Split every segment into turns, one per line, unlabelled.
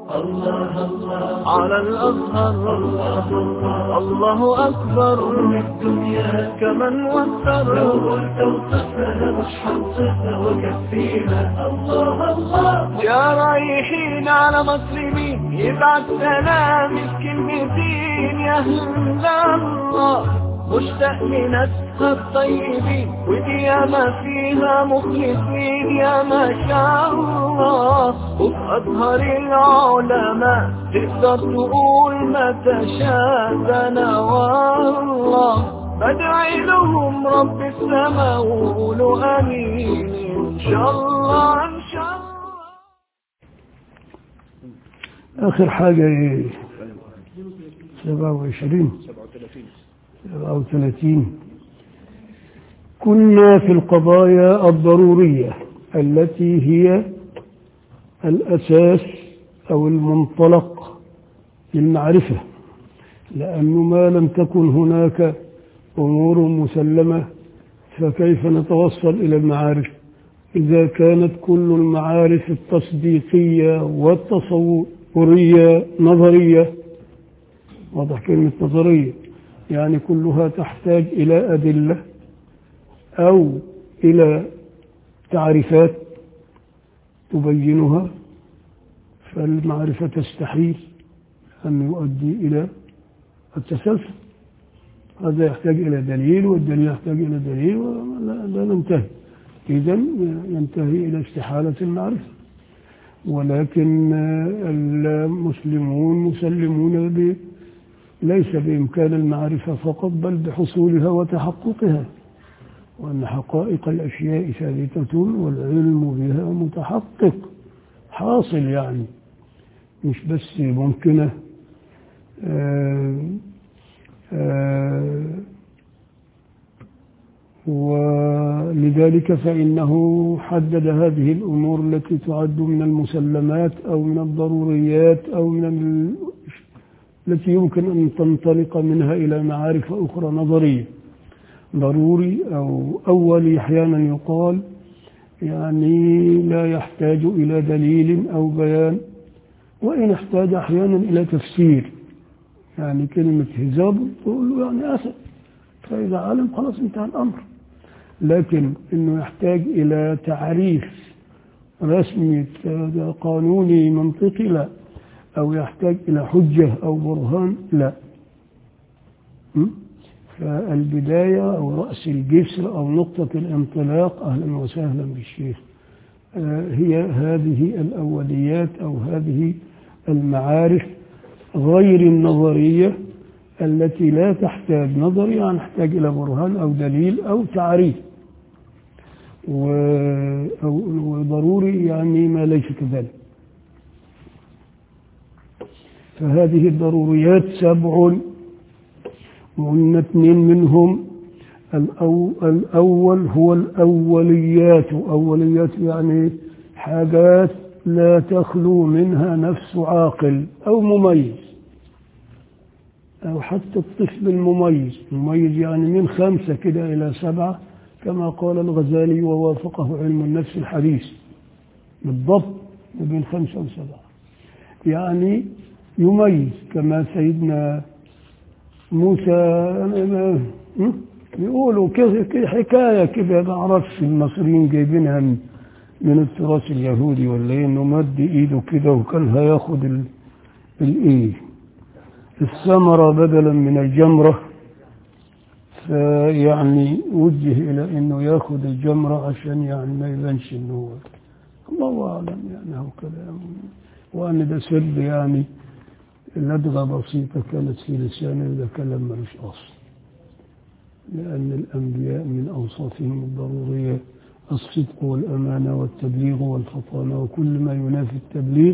الله الله على الأزهر الله الله الله أكبر الدنيا كمن وفر لو قلت وصفنا مش حنصفنا وكفينا الله الله يا رايحين على مسلمين يبعت سلام الكلمتين يا أهل الله مشتاق لناسها الطيبين ودي ياما فيها مخلصين يا ما شاء الله وفي أزهر العلماء تقدر تقول ما تشاء ده أنا والله بدعي لهم رب السماء وقولوا آمين إن شاء الله إن شاء الله
آخر حاجة إيه؟ 27 37 كنا في القضايا الضرورية التي هي الأساس أو المنطلق للمعرفة لأنه ما لم تكن هناك أمور مسلمة فكيف نتوصل إلى المعارف إذا كانت كل المعارف التصديقية والتصورية نظرية واضح كلمة نظرية يعني كلها تحتاج إلى أدلة أو إلى تعريفات تبينها فالمعرفة تستحيل أن يؤدي إلى التسلسل هذا يحتاج إلى دليل والدليل يحتاج إلى دليل ولا لا ننتهي إذا ينتهي إلى استحالة المعرفة ولكن المسلمون مسلمون ب ليس بإمكان المعرفة فقط بل بحصولها وتحققها وأن حقائق الأشياء ثابتة والعلم بها متحقق حاصل يعني مش بس ممكنة آآ آآ ولذلك فإنه حدد هذه الأمور التي تعد من المسلمات أو من الضروريات أو من ال... التي يمكن أن تنطلق منها إلى معارف أخرى نظرية ضروري أو أولي أحيانا يقال يعني لا يحتاج إلى دليل أو بيان وإن احتاج أحيانا إلى تفسير يعني كلمة هزاب تقول له يعني أسد فإذا علم خلاص انتهى الأمر لكن أنه يحتاج إلى تعريف رسمي قانوني منطقي لا أو يحتاج إلى حجة أو برهان لا فالبداية أو رأس الجسر أو نقطة الانطلاق أهلا وسهلا بالشيخ هي هذه الأوليات أو هذه المعارف غير النظرية التي لا تحتاج نظري يعني تحتاج إلى برهان أو دليل أو تعريف وضروري يعني ما ليس كذلك فهذه الضروريات سبع وقلنا اثنين منهم الأو الأول هو الأوليات أوليات يعني حاجات لا تخلو منها نفس عاقل أو مميز أو حتى الطفل المميز مميز يعني من خمسة كده إلى سبعة كما قال الغزالي ووافقه علم النفس الحديث بالضبط ما بين خمسة وسبعة يعني يميز كما سيدنا موسى بيقولوا كده حكاية كده ما اعرفش المصريين جايبينها من, من التراث اليهودي ولا ايه انه مد ايده كده وكان هياخد الايه الثمرة بدلا من الجمرة فيعني وجه إلى أنه ياخذ الجمرة عشان يعني ما يبانش أنه هو الله أعلم يعني هو كلام وأن ده سر يعني لدغة بسيطة كانت في لسانه ده كلام ملوش أصل لأن الأنبياء من أوصافهم الضرورية الصدق والأمانة والتبليغ والفطانة وكل ما ينافي التبليغ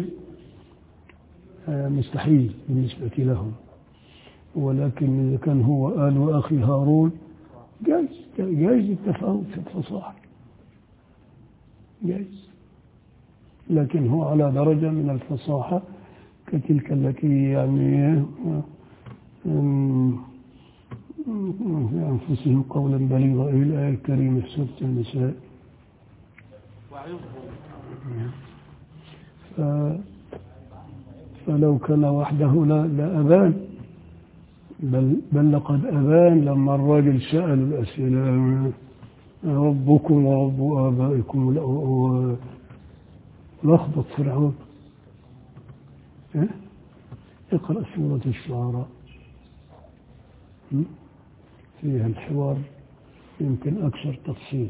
مستحيل بالنسبة لهم ولكن إذا كان هو قال وأخي هارون جايز جايز التفاوت في الفصاحة جايز لكن هو على درجة من الفصاحة كتلك التي يعني في أنفسهم قولا بليغا إلى الآية الكريمة في سورة النساء ف فلو كان وحده لا, لا أبان بل, بل لقد أبان لما الراجل سأل الأسئلة ربكم ورب آبائكم لخبط فرعون إيه؟ اقرأ سورة الشعراء م? فيها الحوار يمكن أكثر تفصيل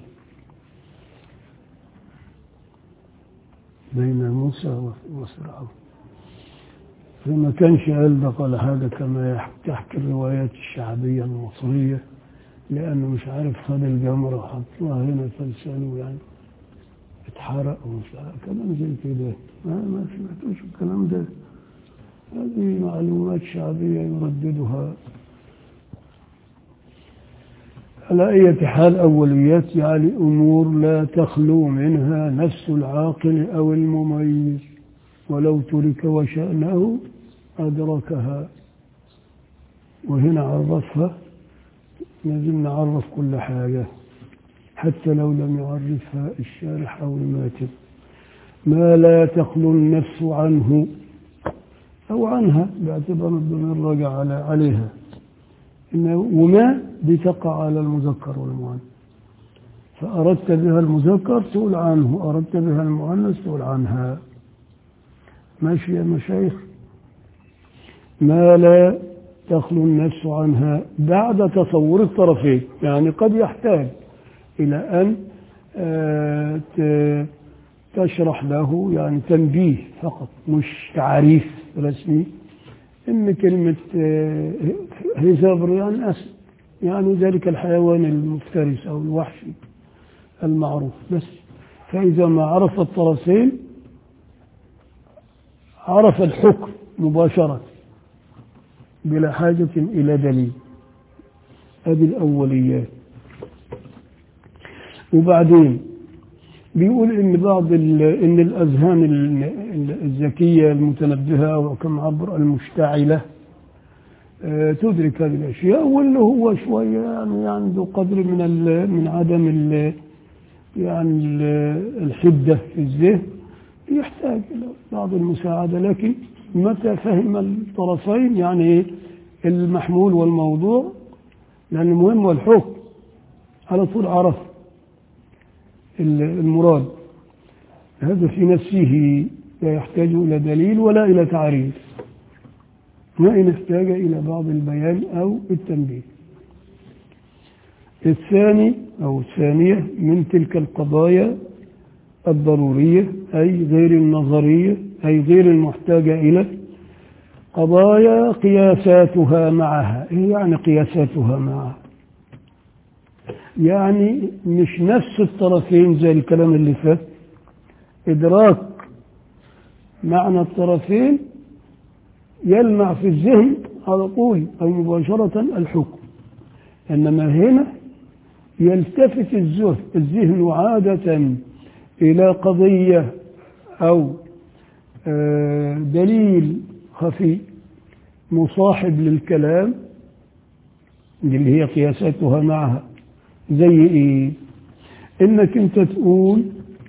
بين موسى وفرعون فما كانش قال قال هذا كما تحكي الروايات الشعبية المصرية لأنه مش عارف خد الجمرة وحطها هنا فلسانه يعني اتحرق ومش عارف كلام زي كده ما ما سمعتوش الكلام ده هذه معلومات شعبية يرددها على أي حال أوليات يعني أمور لا تخلو منها نفس العاقل أو المميز ولو ترك وشأنه أدركها وهنا عرفها لازم نعرف كل حاجة حتى لو لم يعرفها الشارح أو الماتب ما لا تخلو النفس عنه أو عنها باعتبار الضمير رجع على عليها إنه وما بتقع على المذكر والمؤنث فأردت بها المذكر تقول عنه أردت بها المؤنث تقول عنها ماشي يا مشايخ ما لا تخلو النفس عنها بعد تصور الطرفين يعني قد يحتاج إلى أن تشرح له يعني تنبيه فقط مش تعريف رسمي إن كلمة هزبر يعني أسد يعني ذلك الحيوان المفترس أو الوحشي المعروف بس فإذا ما عرف الطرفين عرف الحكم مباشرة بلا حاجة إلى دليل هذه الأوليات وبعدين بيقول ان بعض ان الاذهان الذكيه المتنبهه وكما عبر المشتعله تدرك هذه الاشياء واللي هو شويه يعني عنده قدر من من عدم ال يعني الحده في الذهن يحتاج الى بعض المساعده لكن متى فهم الطرفين يعني المحمول والموضوع لان المهم والحكم على طول عرف المراد هذا في نفسه لا يحتاج إلى دليل ولا إلى تعريف ما إن احتاج إلى بعض البيان أو التنبيه الثاني أو الثانية من تلك القضايا الضرورية أي غير النظرية أي غير المحتاجة إلى قضايا قياساتها معها إيه يعني قياساتها معها يعني مش نفس الطرفين زي الكلام اللي فات إدراك معنى الطرفين يلمع في الذهن على طول أو مباشرة الحكم إنما هنا يلتفت الذهن عادة إلى قضية أو دليل خفي مصاحب للكلام اللي هي قياساتها معها زي ايه انك انت تقول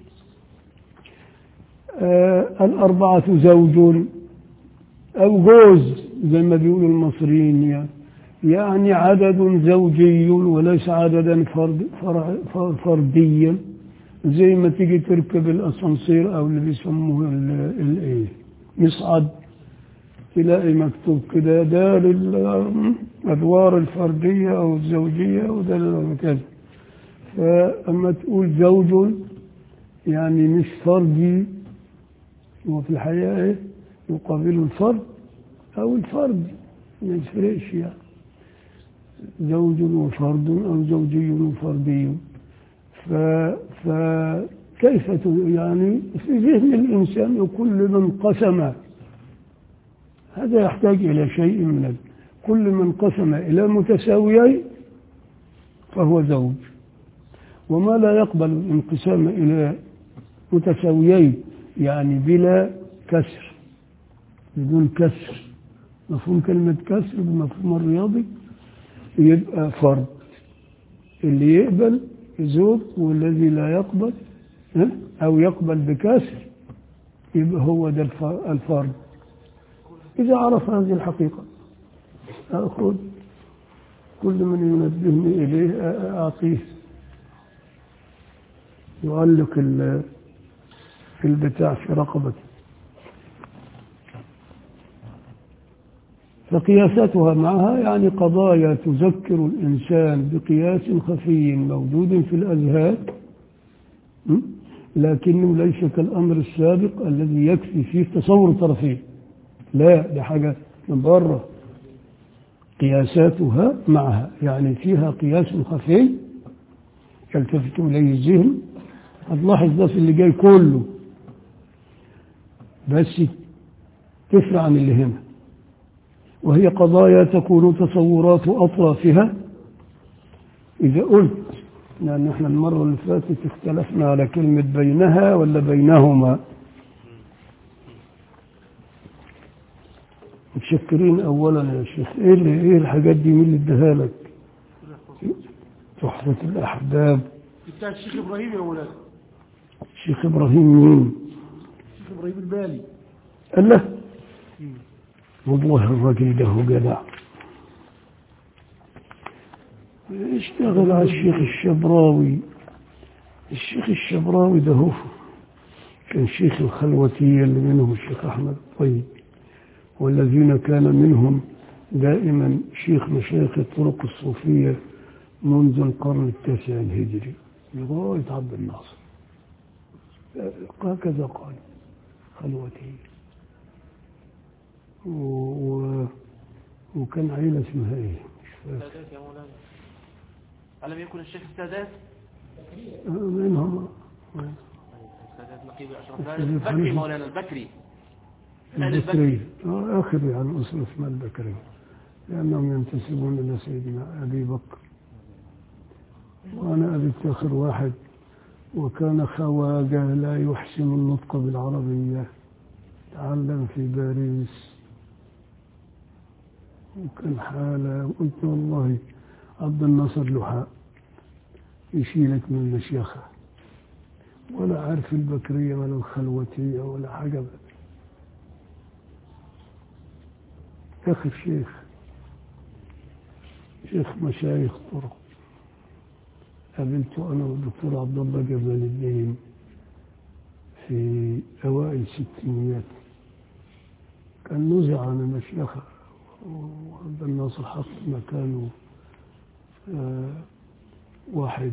آه الاربعة زوج او جوز زي ما بيقولوا المصريين يعني, يعني عدد زوجي وليس عددا فرد فرديا زي ما تيجي تركب الاسانسير او اللي بيسموه الايه مصعد تلاقي مكتوب كده ده للأدوار الفردية أو الزوجية وده كذا فأما تقول زوج يعني مش فردي وفي الحقيقة إيه يقابل الفرد أو الفرد ما يفرقش يعني زوج وفرد أو زوجي وفردي ف فكيف يعني في ذهن الإنسان كل من قسم هذا يحتاج إلى شيء من كل من قسم إلى متساويين فهو زوج وما لا يقبل الانقسام إلى متساويين يعني بلا كسر بدون كسر مفهوم كلمة كسر بمفهوم الرياضي يبقى فرد اللي يقبل زوج والذي لا يقبل أو يقبل بكسر يبقى هو ده الفرد إذا عرف هذه الحقيقة أخذ كل من ينبهني إليه أعطيه يعلق ال- في البتاع في رقبته فقياساتها معها يعني قضايا تذكر الإنسان بقياس خفي موجود في الأذهان م? لكنه ليس كالأمر السابق الذي يكفي فيه تصور طرفين لا دي حاجة من بره قياساتها معها يعني فيها قياس خفي يلتفت إليه الذهن هتلاحظ ده في اللي جاي كله بس تفرع عن اللي هنا وهي قضايا تكون تصورات أطرافها إذا قلت لأن احنا المرة اللي فاتت اختلفنا على كلمة بينها ولا بينهما متشكرين أولا يا شيخ إيه, اللي إيه الحاجات دي مين اللي اداها لك؟ تحفة الأحباب
بتاع الشيخ ابراهيم يا مولانا
الشيخ إبراهيم مين؟
الشيخ ابراهيم البالي
قال له والله الراجل ده هو جدع اشتغل على الشيخ الشبراوي الشيخ الشبراوي ده هو كان شيخ الخلوتية اللي منهم الشيخ أحمد الطيب والذين كان منهم دائما شيخ مشايخ الطرق الصوفية منذ القرن التاسع الهجري لغاية عبد الناصر هكذا قال خلوتية و... و... وكان عيلة اسمها ايه مش فاكر
السادات يا مولانا ألم يكن الشيخ السادات؟
آه، منهم
السادات نقيب أشرف لا،
السادات
البكري
حنفي.
مولانا البكري لا،
البكري آه، آخر يعني أسرة اسمها البكري لأنهم ينتسبون إلى سيدنا أبي بكر وأنا أبي آخر واحد وكان خواجة لا يحسن النطق بالعربية تعلم في باريس وكان حالة وقلت والله عبد الناصر لحاء يشيلك من المشيخة ولا عارف البكرية ولا الخلوتية ولا حاجة بقى. آخر شيخ شيخ مشايخ طرق قابلته أنا والدكتور عبد الله جمال الدين في أوائل الستينيات كان نزع عن المشيخة وعبد الناصر حط مكانه آه، واحد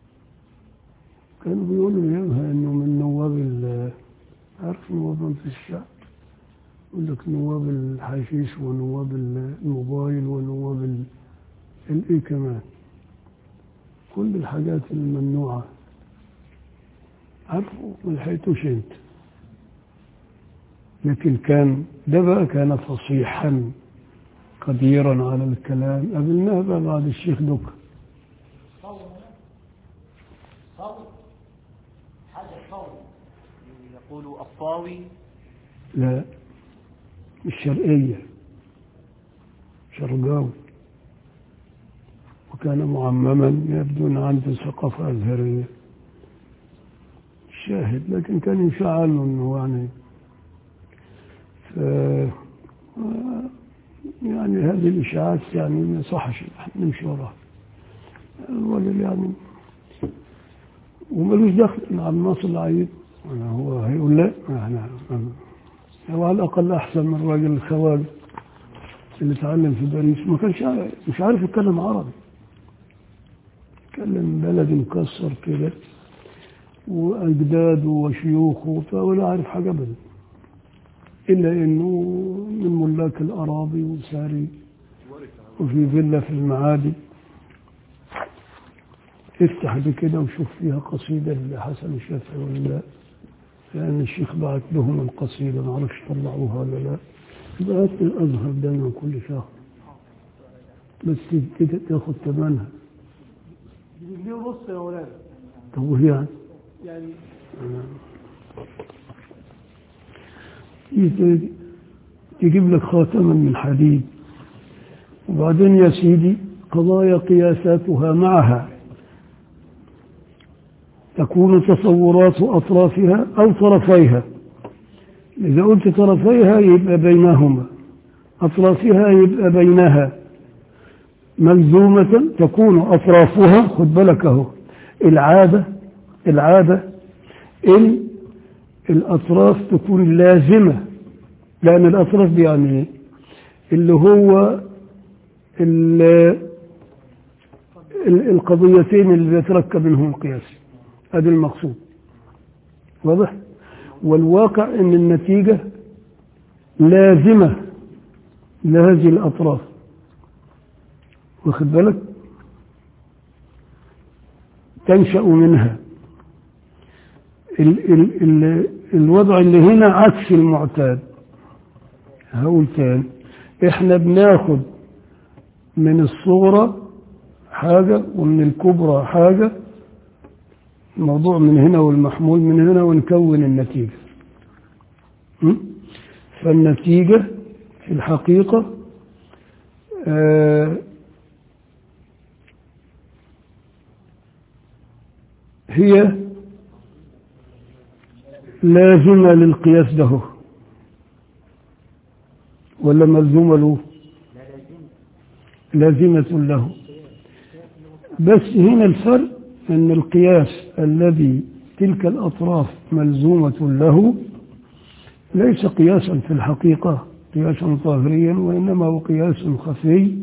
كانوا بيقولوا يومها انه من نواب ال- عارف نواب مجلس الشعب يقول لك نواب الحشيش ونواب الموبايل ونواب ال- الايه كمان كل الحاجات الممنوعة عارفه ما لحقتوش انت لكن كان ده بقى كان فصيحا قديرا على الكلام قابلناه بقى بعد الشيخ دكر
يقول الطاوي
لا مش شرقية شرقاوي وكان معمما يبدو أن عنده ثقافة أزهرية شاهد لكن كان يشاع عنه أنه يعني ف يعني هذه الإشاعات يعني ما يصحش احنا نمشي وراها الراجل يعني وملوش دخل مع الناصر العيد هو هيقول لا احنا هو على الأقل أحسن من الراجل الخواجة اللي اتعلم في باريس ما كانش عارف- مش عارف يتكلم عربي يتكلم بلدي مكسر كده وأجداده وشيوخه وبتاع ولا عارف حاجة أبدا إلا إنه من ملاك الأراضي وساري وفي فيلا في المعادي افتح بكده وشوف فيها قصيدة لحسن الشافعي ولا لا لأن الشيخ بعت لهم القصيدة ما عرفش طلعوها ولا لا بعت الأزهر دايما كل شهر بس كده تاخد ثمنها
جنيه ونص يا مولانا
طب وهي يعني
يعني
يت- يجيب لك خاتما من حديد وبعدين يا سيدي قضايا قياساتها معها تكون تصورات أطرافها أو طرفيها إذا قلت طرفيها يبقى بينهما أطرافها يبقى بينها ملزومة تكون أطرافها خد بالك أهو العادة العادة إن الأطراف تكون لازمة لأن الأطراف دي يعني إيه؟ اللي هو ال- ال- القضيتين اللي يتركب منهم القياس هذا المقصود واضح والواقع ان النتيجة لازمة لهذه الأطراف واخد بالك تنشأ منها ال ال ال الوضع اللي هنا عكس المعتاد هقول تاني احنا بناخد من الصغرى حاجة ومن الكبرى حاجة الموضوع من هنا والمحمول من هنا ونكون النتيجة م? فالنتيجة في الحقيقة آه هي لازمة للقياس ده ولا ملزومة له لازمة له بس هنا الفرق أن القياس الذي تلك الأطراف ملزومة له ليس قياسا في الحقيقة قياسا ظاهريا وإنما هو قياس خفي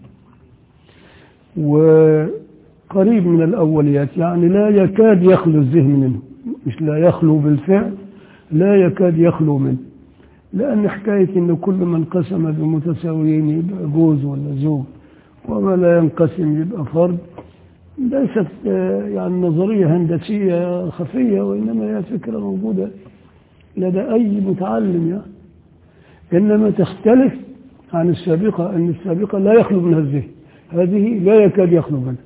وقريب من الأوليات يعني لا يكاد يخلو الذهن منه مش لا يخلو بالفعل لا يكاد يخلو منه لأن حكاية أن كل من قسم بمتساويين يبقى جوز ولا زوج وما لا ينقسم يبقى فرد ليست آه، يعني نظرية هندسية خفية وإنما هي فكرة موجودة لدى أي متعلم يعني إنما تختلف عن السابقة أن السابقة لا يخلو منها الذهن هذه لا يكاد يخلو منها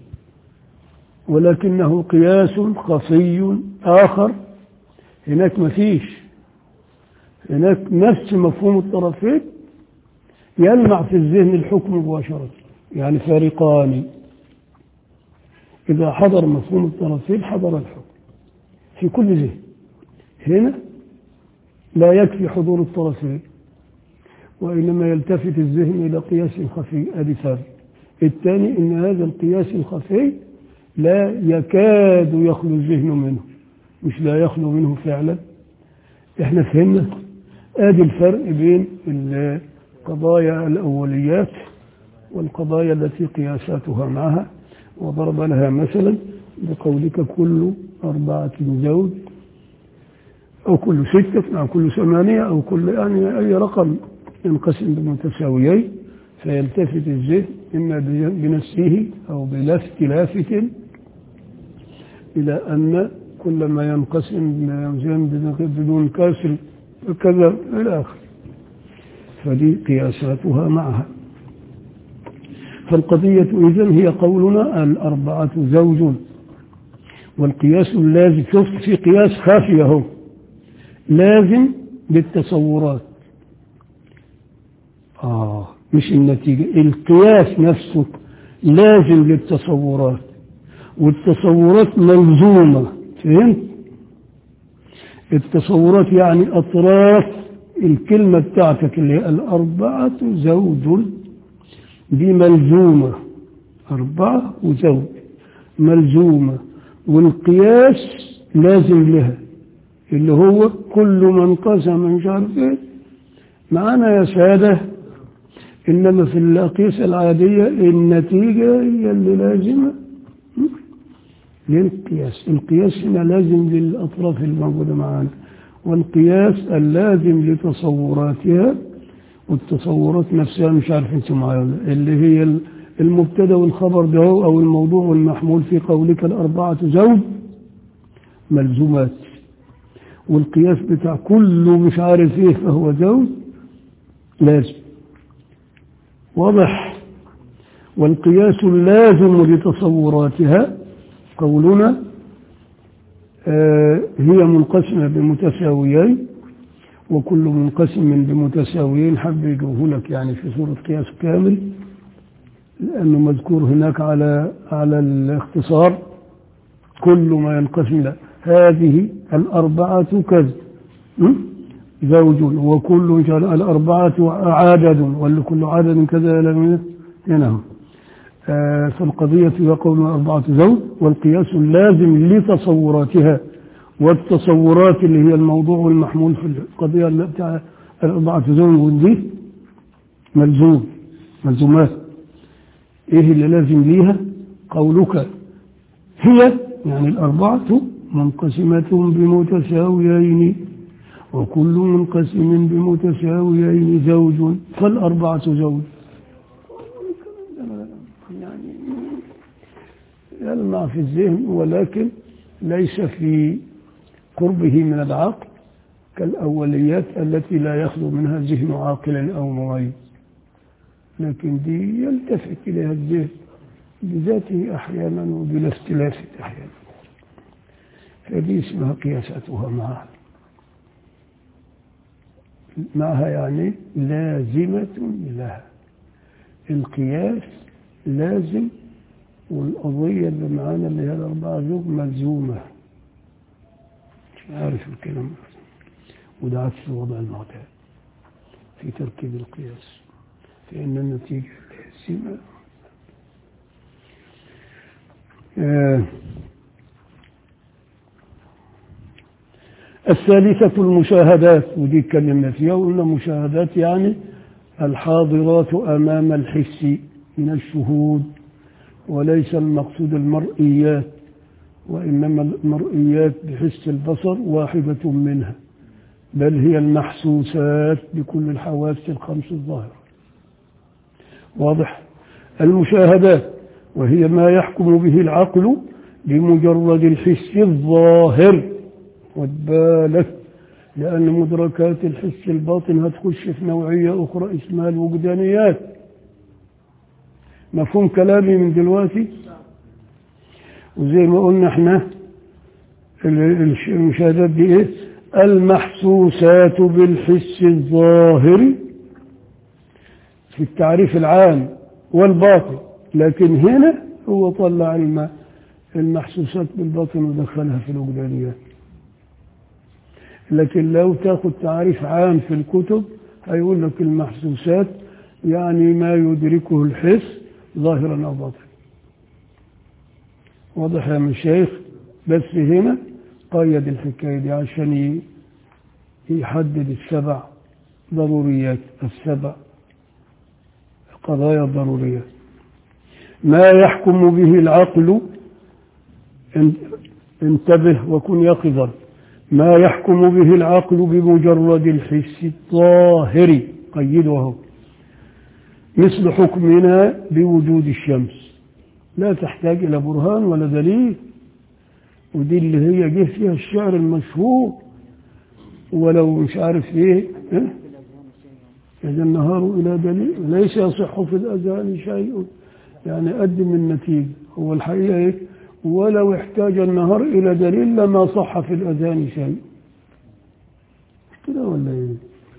ولكنه قياس خفي آخر هناك ما فيش هناك نفس مفهوم الطرفين يلمع في الذهن الحكم مباشرة يعني فارقان إذا حضر مفهوم الطرفين حضر الحكم في كل ذهن هنا لا يكفي حضور الطرفين وإنما يلتفت الذهن إلى قياس خفي أدي فرق الثاني إن هذا القياس الخفي لا يكاد يخلو الذهن منه مش لا يخلو منه فعلا احنا فهمنا ادي الفرق بين القضايا الأوليات والقضايا التي قياساتها معها وضرب لها مثلا بقولك كل أربعة زوج أو كل ستة أو كل ثمانية أو كل يعني أي رقم ينقسم بمتساويين فيلتفت الذهن إما بنفسه أو بلا اختلافة إلى أن كل ما ينقسم بدون كسر كذا إلى آخره فدي قياساتها معها فالقضية إذن هي قولنا الأربعة زوج والقياس اللازم شفت في قياس خافي اهو لازم للتصورات آه مش النتيجة القياس نفسه لازم للتصورات والتصورات ملزومة فهمت التصورات يعني أطراف الكلمة بتاعتك اللي هي الأربعة زوج دي ملزومة أربعة وزوج ملزومة والقياس لازم لها اللي هو كل من قسم مش عارف ايه معانا يا سادة إنما في الأقيسة العادية النتيجة هي اللي لازمة للقياس القياس هنا لازم للأطراف الموجودة معانا والقياس اللازم لتصوراتها والتصورات نفسها مش عارف انتم معايا اللي هي المبتدا والخبر ده او الموضوع والمحمول في قولك الاربعه زوج ملزومات والقياس بتاع كله مش عارف ايه فهو زوج لازم واضح والقياس اللازم لتصوراتها قولنا آه هي منقسمة بمتساويين وكل منقسم بمتساويين حب يجوه لك يعني في صورة قياس كامل لأنه مذكور هناك على على الاختصار كل ما ينقسم له هذه الأربعة كذا زوج وكل جل- الأربعة عدد ولكل عدد كذا لم هنا آه، فالقضية يقول أربعة زوج والقياس اللازم لتصوراتها والتصورات اللي هي الموضوع المحمول في القضية اللي بتاع الأربعة زوج دي ملزوم ملزومات إيه اللي لازم ليها قولك هي يعني الأربعة منقسمة بمتساويين وكل منقسم بمتساويين زوج فالأربعة زوج يعني يلمع في الذهن ولكن ليس في قربه من العقل كالأوليات التي لا يخلو منها ذهن عاقل أو مميز لكن دي يلتفت إليها الذهن بذاته أحيانا وبلا اختلاف أحيانا هذه اسمها قياساتها معها معها يعني لازمة لها القياس لازم والقضية اللي معانا اللي هي الأربعة زوج ملزومة مش عارف الكلام وده عكس وضع المعتاد في تركيب القياس فإن النتيجة لازمة آه الثالثة المشاهدات ودي اتكلمنا فيها وقلنا مشاهدات يعني الحاضرات أمام الحس من الشهود وليس المقصود المرئيات وإنما المرئيات بحس البصر واحدة منها بل هي المحسوسات بكل الحواس الخمس الظاهرة واضح المشاهدات وهي ما يحكم به العقل بمجرد الحس الظاهر والبالك لأن مدركات الحس الباطن هتخش في نوعية أخرى اسمها الوجدانيات مفهوم كلامي من دلوقتي وزي ما قلنا احنا ال- الش- المشاهدات دي ايه المحسوسات بالحس الظاهر في التعريف العام والباطن لكن هنا هو طلع الم- المحسوسات بالباطن ودخلها في الوجدانيات لكن لو تاخد تعريف عام في الكتب هيقول لك المحسوسات يعني ما يدركه الحس ظاهرا او باطنا واضح يا مشايخ بس هنا قيد الحكايه دي عشان ي- يحدد السبع ضروريات السبع قضايا الضروريات ما يحكم به العقل ان- انتبه وكن يقظا ما يحكم به العقل بمجرد الحس الظاهر قيده مثل حكمنا بوجود الشمس لا تحتاج إلى برهان ولا دليل ودي اللي هي جه فيها الشعر المشهور ولو مش عارف ايه إيه؟ إذا النهار إلى دليل ليس يصح في الأذهان شيء يعني قدم النتيجة هو الحقيقة إيه ولو احتاج النهار إلى دليل لما صح في الأذهان شيء مش كده ولا إيه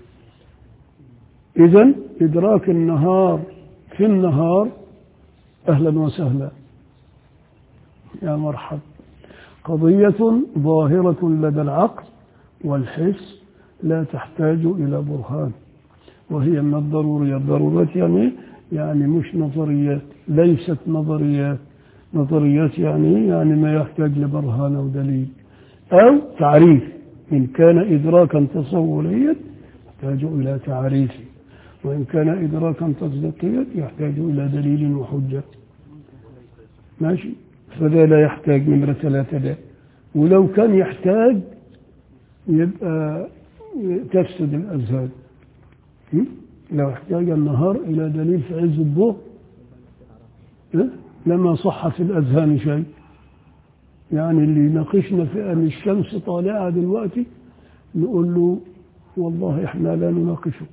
إذا إدراك النهار في النهار أهلا وسهلا يا مرحب قضية ظاهرة لدى العقل والحس لا تحتاج إلى برهان وهي من الضروريات ضرورات يعني يعني مش نظريات ليست نظريات نظريات يعني يعني ما يحتاج لبرهان أو دليل أو تعريف إن كان إدراكا تصوريا يحتاج إلى تعريف وإن كان إدراكا تصديقيا يحتاج إلى دليل وحجة ماشي فذا لا يحتاج نمرة ثلاثة ده ولو كان يحتاج يبقى تفسد الأذهان م? لو احتاج النهار إلى دليل في عز الضوء م? لما صح في الأذهان شيء يعني اللي يناقشنا في أن الشمس طالعة دلوقتي نقول له والله احنا لا نناقشك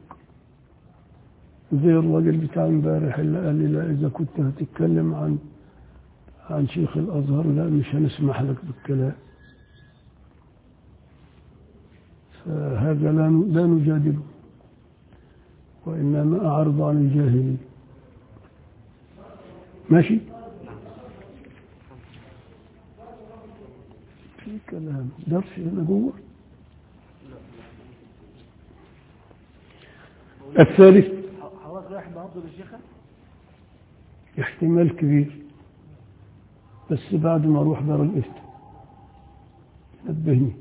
زي الراجل بتاع امبارح اللي قال لي لا اذا كنت هتتكلم عن عن شيخ الازهر لا مش هنسمح لك بالكلام فهذا لا لا نجادله وانما اعرض عن الجاهلين ماشي في كلام درس هنا جوه الثالث
حضرتك رايح النهارده للشيخة
احتمال كبير بس بعد ما اروح دار الافتاء نبهني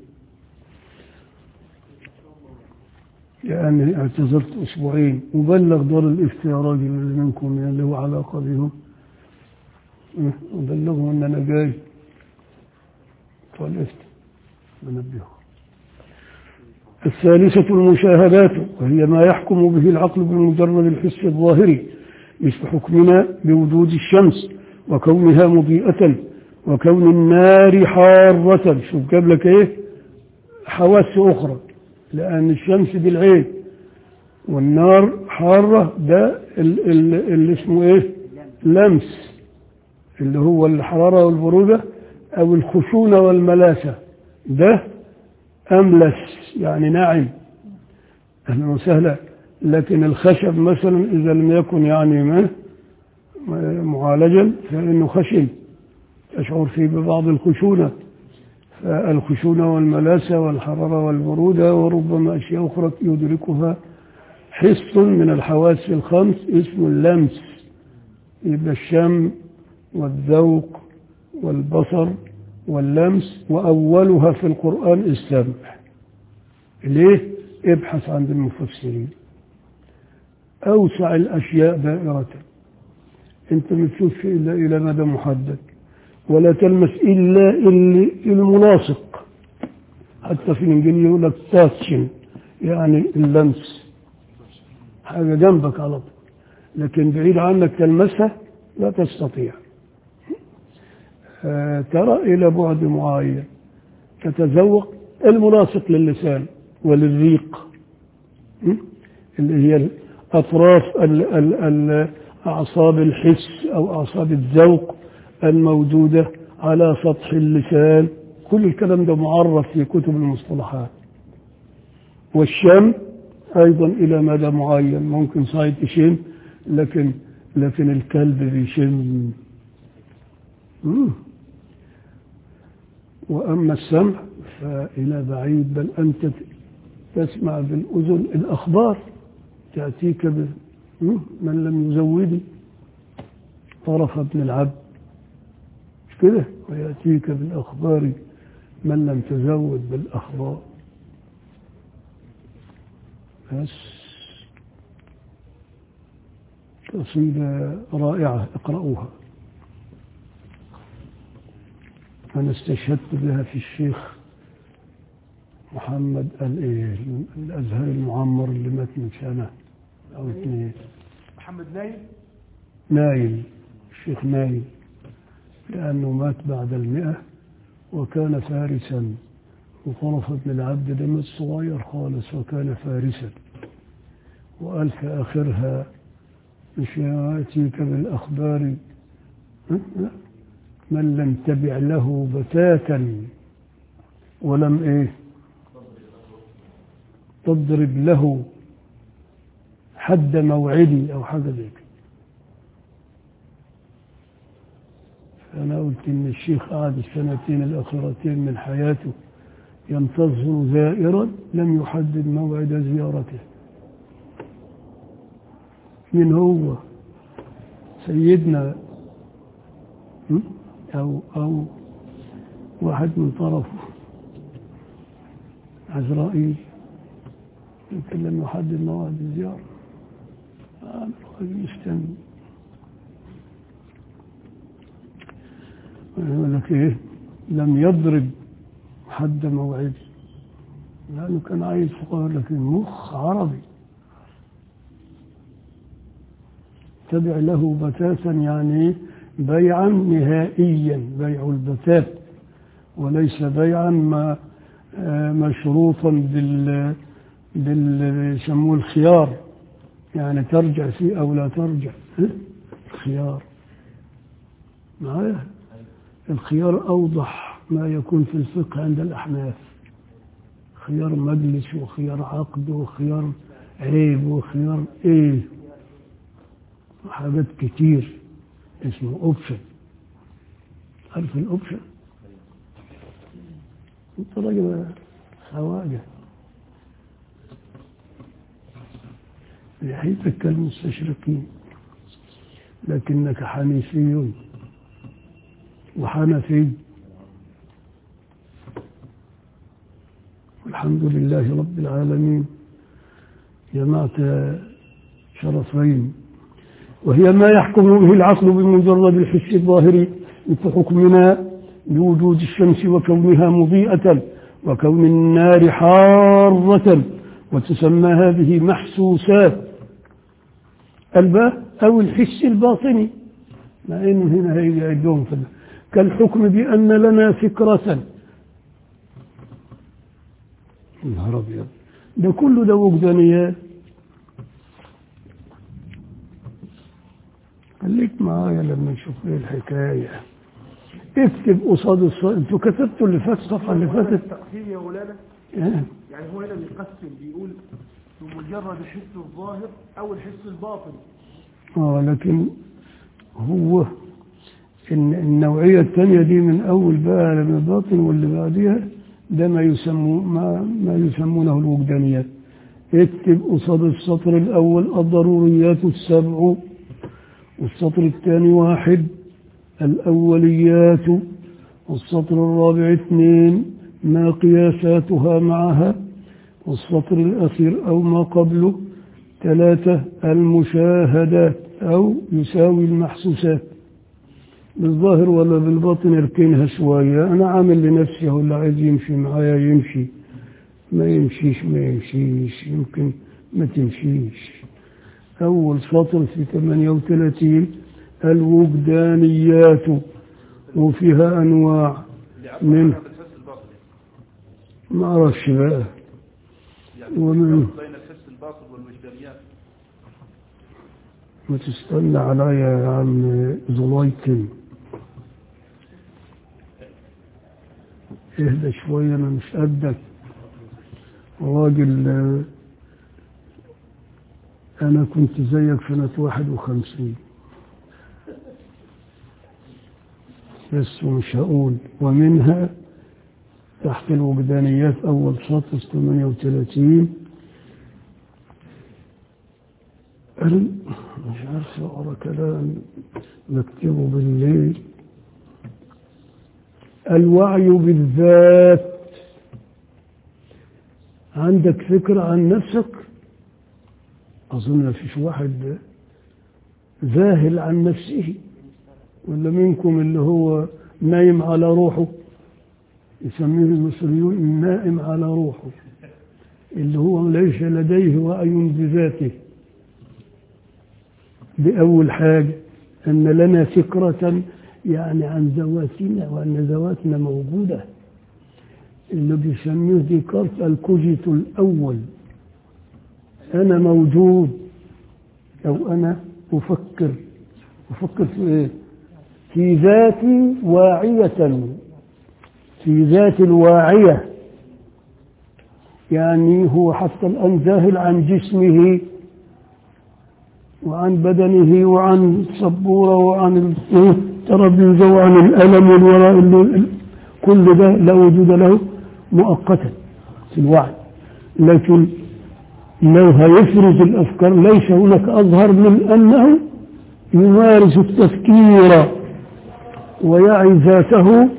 يعني اعتذرت اسبوعين وبلغ دار الافتاء يا راجل اللي منكم يعني اللي هو علاقه بهم اه، وبلغهم ان انا جاي بتوع الافتاء بنبههم الثالثة المشاهدات وهي ما يحكم به العقل بمجرد الحس الظاهري مثل حكمنا بوجود الشمس وكونها مضيئة وكون النار حارة شوف جاب لك ايه حواس أخرى لأن الشمس بالعين والنار حارة ده ال- ال- اللي اسمه ايه لمس اللي هو الحرارة والبرودة أو الخشونة والملاسة ده أملس يعني ناعم أهلا وسهلا لكن الخشب مثلا إذا لم يكن يعني ما ما- معالجا فإنه خشن تشعر فيه ببعض الخشونة فالخشونة والملاسة والحرارة والبرودة وربما أشياء أخرى يدركها حس من الحواس الخمس اسمه اللمس يبقى الشم والذوق والبصر واللمس وأولها في القرآن السمع ليه؟ ابحث عند المفسرين أوسع الأشياء دائرة أنت ما تشوفش إلا إلى مدى محدد ولا تلمس إلا اللي الملاصق حتى في الإنجليزي يقول لك تاتشن يعني اللمس حاجة جنبك على طول لكن بعيد عنك تلمسها لا تستطيع آه، ترى إلى بعد معين تتذوق الملاصق للسان وللريق م? اللي هي أطراف ال- ال- ال- أعصاب الحس أو أعصاب الذوق الموجودة على سطح اللسان كل الكلام ده معرف في كتب المصطلحات والشم أيضا إلى مدى معين ممكن صايد يشم لكن لكن الكلب بيشم مم. وأما السمع فإلى بعيد بل أنت تسمع بالأذن الأخبار تأتيك ب... مم. من لم يزودي طرف ابن العبد مش كده ويأتيك بالأخبار من لم تزود بالأخبار بس قصيدة رائعة اقرأوها أنا استشهدت بها في الشيخ محمد الإيه الأزهر المعمر اللي مات من سنة أو اثنين
محمد نايم
نايل الشيخ نايل لأنه مات بعد المئة وكان فارسا وطرف ابن العبد ده مات صغير خالص وكان فارسا وقال في آخرها مش يأتيك بالأخبار ها؟ لا. من لم تبع له بتاتا ولم ايه تضرب له حد موعدي او حاجه زي كده فانا قلت ان الشيخ قعد السنتين الاخيرتين من حياته ينتظر زائرا لم يحدد موعد زيارته من هو سيدنا م? أو أو واحد من طرفه عزرائيل يمكن لم يحدد موعد الزيارة أنا راجل مستني يقول لك إيه لم يضرب حد موعد لأنه كان عايز فقهاء لكن مخ عربي تبع له بتاتا يعني بيعا نهائيا بيع البتات وليس بيعا ما آه، مشروطا بال بال يسموه الخيار يعني ترجع فيه او لا ترجع ها؟ الخيار معايا الخيار اوضح ما يكون في الفقه عند الاحناف خيار مجلس وخيار عقد وخيار عيب وخيار ايه حاجات كتير اسمه اوبشن عارف الاوبشن انت راجل خواجه لحيتك كالمستشرقين لكنك حنيفي وحنفي والحمد لله رب العالمين جمعت شرفين وهي ما يحكم به العقل بمجرد الحس الظاهري مثل حكمنا بوجود الشمس وكونها مضيئة وكون النار حارة وتسمى هذه محسوسات الباء أو الحس الباطني مع إنه هنا هيجي عندهم في كالحكم بأن لنا فكرة نهار أبيض ده كله ده وجدانيات خليك معايا لما نشوف ايه الحكاية اكتب قصاد الصفحة انتوا كتبتوا اللي فات الصفحة اللي فاتت
التقسيم يا مولانا
اه.
يعني هو هنا بيقسم بيقول بمجرد الحس الظاهر او الحس الباطن
اه لكن هو إن النوعية الثانية دي من أول بقى لما باطن واللي بعديها ده ما يسمو ما, ما يسمونه الوجدانيات اكتب قصاد السطر الأول الضروريات السبع والسطر الثاني واحد الأوليات والسطر الرابع اثنين ما قياساتها معها والسطر الأخير أو ما قبله ثلاثة المشاهدات أو يساوي المحسوسات بالظاهر ولا بالباطن اركنها شوية أنا عامل لنفسي هو اللي عايز يمشي معايا يمشي ما يمشيش ما يمشيش يمكن ما تمشيش أول سطر في 38 الوجدانيات وفيها أنواع من
بالحس الباطن
ما أعرفش بقى
يعني
ومن
بين الحس الباطن والوجدانيات
ما تستنى عليا يا عم زلايكن اهدى شوية أنا مش قدك راجل آه، أنا كنت زيك سنة واحد وخمسين بس مش هقول ومنها تحت الوجدانيات أول سطر 38 ال- مش عارف اقرا كلام بكتبه بالليل الوعي بالذات عندك فكرة عن نفسك أظن ما فيش واحد ذاهل عن نفسه ولا منكم اللي هو نايم على روحه يسميه المصريون النائم على روحه اللي هو ليس لديه وعي بذاته بأول حاجة أن لنا فكرة يعني عن ذواتنا وأن ذواتنا موجودة اللي بيسميه ديكارت الكوجيت الأول أنا موجود أو أنا أفكر أفكر في إيه؟ في ذاتي واعية في ذات الواعية يعني هو حتى الآن ذاهل عن جسمه وعن بدنه وعن السبورة وعن الترابيزة وعن الألم والوراء اللي- كل ده لا وجود له مؤقتا في الوعي لكن لو هيفرز الأفكار ليس هناك أظهر من أنه يمارس التفكير ويعي ذاته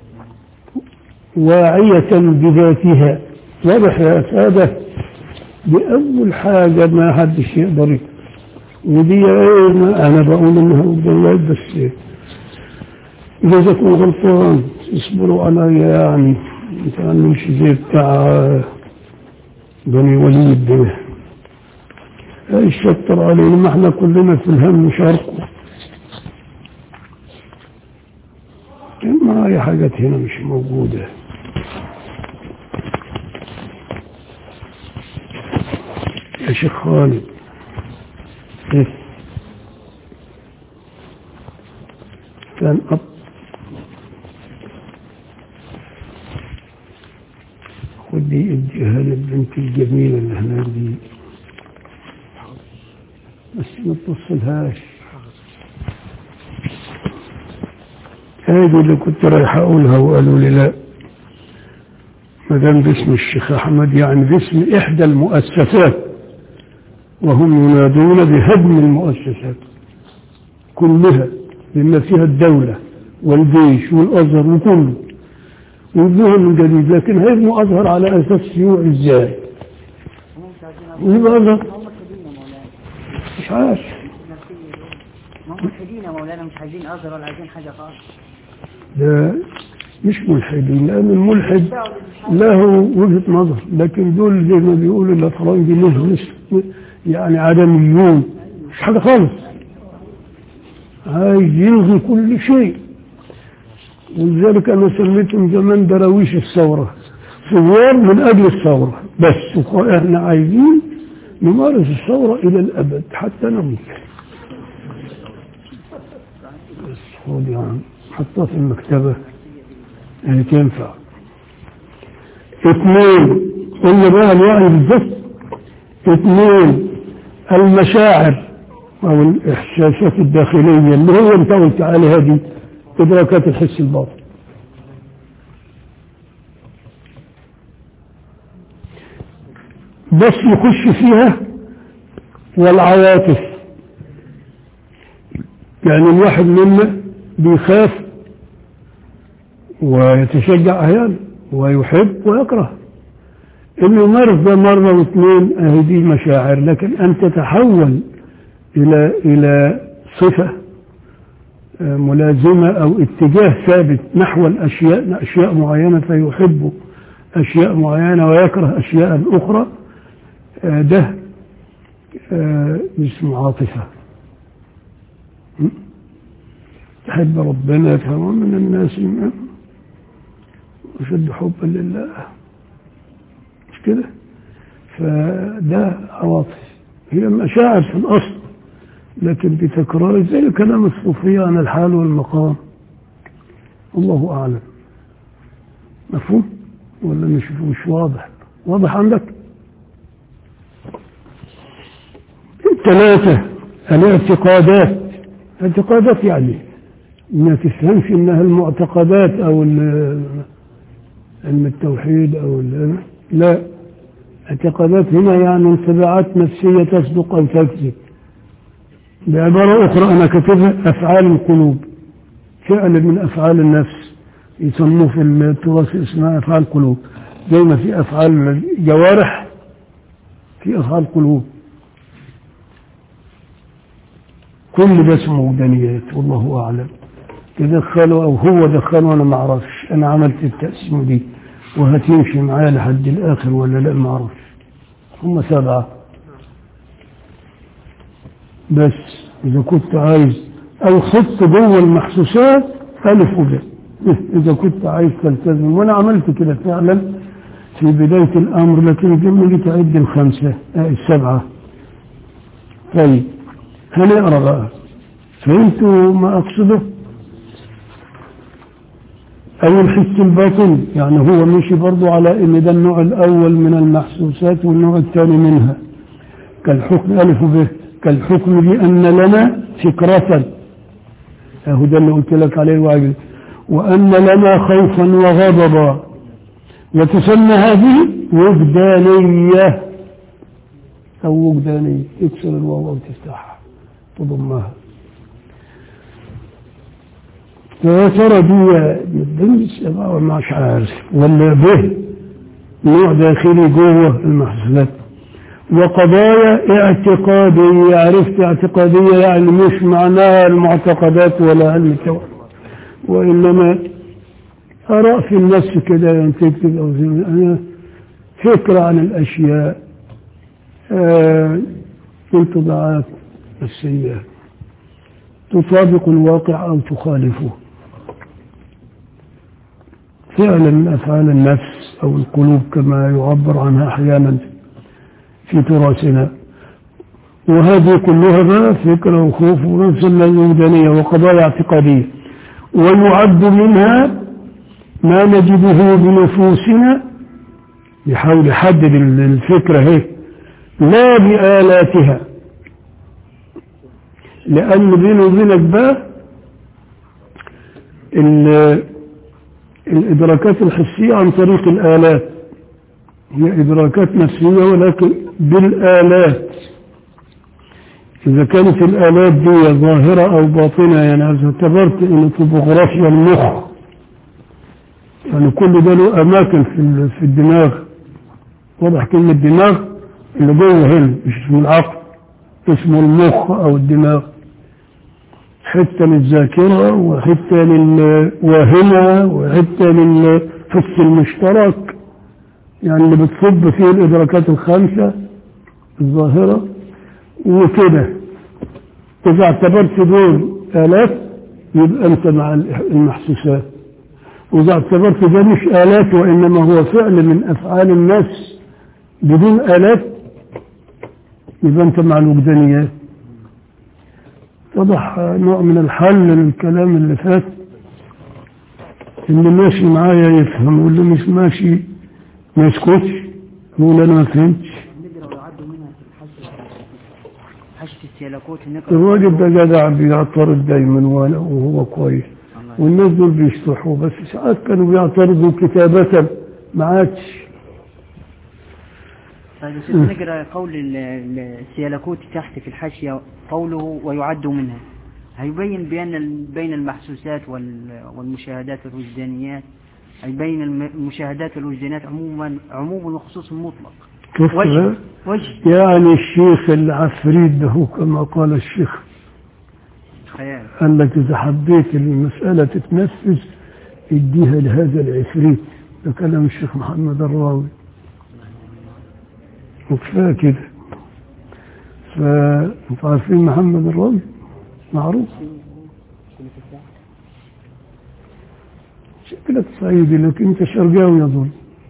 واعية بذاتها واضح يا سادة بأول حاجة ما حدش يقدر يكتب. ودي ايه ما انا بقول انها وجدانيات بس اذا جاكم غلطان اصبروا عليا يعني ما تعملوش زي بتاع بني وليد ده ايش شطر علينا ما احنا كلنا في الهم شرقه كان معايا حاجات هنا مش موجودة يا شيخ خالد إيه؟ كان أب خد دي اديها للبنت الجميلة اللي هناك دي بس ما توصلهاش هذه اللي كنت رايح اقولها وقالوا لي لا ما دام باسم الشيخ احمد يعني باسم احدى المؤسسات وهم ينادون بهدم المؤسسات كلها بما فيها الدولة والجيش والأزهر وكله ويبنوها من جديد لكن هيبنوا أزهر على أساس شيوع ازاي ويبقى أزهر
هم ملحدين يا مولانا
مش عارف
ما هم ملحدين يا مولانا مش عايزين أزهر ولا عايزين حاجة خالص
ده مش ملحدين لأن الملحد له وجهة نظر لكن دول زي ما بيقولوا الأفرنجي نهلس يعني عدميون مش حاجة خالص عايز يلغي كل شيء ولذلك أنا سميتهم زمان دراويش الثورة ثوار من أجل الثورة بس احنا عايزين نمارس الثورة إلى الأبد حتى نموت بس خد يا عم حطها في المكتبة يعني تنفع اثنين قلنا بقى الوعي بالذات اثنين المشاعر او الاحساسات الداخلية اللي هو انت قلت عليها دي ادراكات الحس الباطن بس يخش فيها والعواطف يعني الواحد منا بيخاف ويتشجع احيانا ويحب ويكره انه يمارس ده مره واثنين اهي دي مشاعر لكن ان تتحول الى الى صفه آه، ملازمه او اتجاه ثابت نحو الاشياء اشياء معينه فيحب اشياء معينه ويكره اشياء اخرى آه، ده آه، اسمه عاطفه م? تحب ربنا فهو من الناس من أشد حبا لله مش كده فده عواطف هي مشاعر في الأصل لكن بتكرار زي كلام الصوفية عن الحال والمقام الله أعلم مفهوم ولا مش مش واضح واضح عندك ثلاثة الاعتقادات اعتقادات يعني ما تفهمش انها المعتقدات او ال- علم التوحيد او ال- لا اعتقادات هنا يعني انطباعات نفسية تصدق او تكذب بعبارة اخرى انا كتبها افعال القلوب فعل من افعال النفس يسموه في التراث اسمها افعال قلوب زي ما في افعال جوارح في افعال قلوب كل ده اسمه وجدانيات والله اعلم تدخلوا او هو دخلوا انا ما اعرفش انا عملت التقسيم دي وهتمشي معايا لحد الاخر ولا لا ما اعرفش هم سبعه بس اذا كنت عايز او حط جوه المحسوسات الف وباء اذا كنت عايز تلتزم وانا عملت كده فعلا في بدايه الامر لكن لما جيت اعد الخمسه آه السبعه طيب هنقرا بقى فهمتوا ما اقصده أو الحس الباطن يعني هو مشي برضو على إن ده النوع الأول من المحسوسات والنوع الثاني منها كالحكم ألف به كالحكم بأن لنا فكرة أهو ده اللي قلت لك عليه الواجب وأن لنا خوفا وغضبا وتسمى هذه وجدانية أو وجدانية اكسر الواو أو تفتحها تضمها يا ترى دي بالدنس مش عارف ولا به نوع داخلي جوه المحسوسات وقضايا اعتقادية عرفت اعتقادية يعني مش معناها المعتقدات ولا علم التوحيد وإنما آراء في النفس كده يعني تكتب أو زي أنا فكرة عن الأشياء آه انطباعات نفسية تطابق الواقع أو تخالفه فعلا من أفعال النفس أو القلوب كما يعبر عنها أحيانا في تراثنا وهذه كلها بقى فكرة وخوف ونفس الوجدانية وقضايا اعتقادية ويعد منها ما نجده بنفوسنا يحاول يحدد الفكرة هي لا بآلاتها لأن بيني وبينك بقى الإدراكات الحسية عن طريق الآلات هي إدراكات نفسية ولكن بالآلات إذا كانت الآلات دي ظاهرة أو باطنة يعني إذا اعتبرت إن توبوغرافيا المخ يعني كل ده له أماكن في ال- في الدماغ واضح كلمة دماغ اللي جوه هنا مش اسمه العقل اسمه المخ أو الدماغ حتة للذاكرة وحتة للواهمة وحتة للحس المشترك يعني اللي بتصب فيه الإدراكات الخمسة الظاهرة وكده إذا اعتبرت دول آلات يبقى أنت مع المحسوسات وإذا اعتبرت ده مش آلات وإنما هو فعل من أفعال الناس بدون آلات يبقى أنت مع الوجدانيات اتضح نوع من الحل للكلام اللي فات اللي ماشي معايا يفهم واللي مش ماشي ما يسكتش يقول انا ما فهمتش
نقرا ويعدوا منها في الحشد حشد السيلاكوت نقرا
الراجل ده جدع بيعترض دايما ولا- وهو كويس
الله
والناس دول بيشطحوا بس ساعات كانوا بيعترضوا كتابة ما عادش
طيب يا سيدي نقرا قول ال- ال- السيلاكوتي تحت في الحاشية قوله ويعد منها هيبين بأن ال- بين المحسوسات وال- والمشاهدات والوجدانيات أي بين الم- المشاهدات والوجدانيات عموما عموم وخصوص مطلق
شفت
وجه
بقى؟
وجه
يعني الشيخ العفريت ده هو كما قال الشيخ
خيال
قال لك إذا حبيت المسألة تتنفذ اديها لهذا العفريت ده كلام الشيخ محمد الراوي وكفاية كده فانتوا عارفين محمد الراوي معروف شكلك صعيدي لكن انت شرقاوي اظن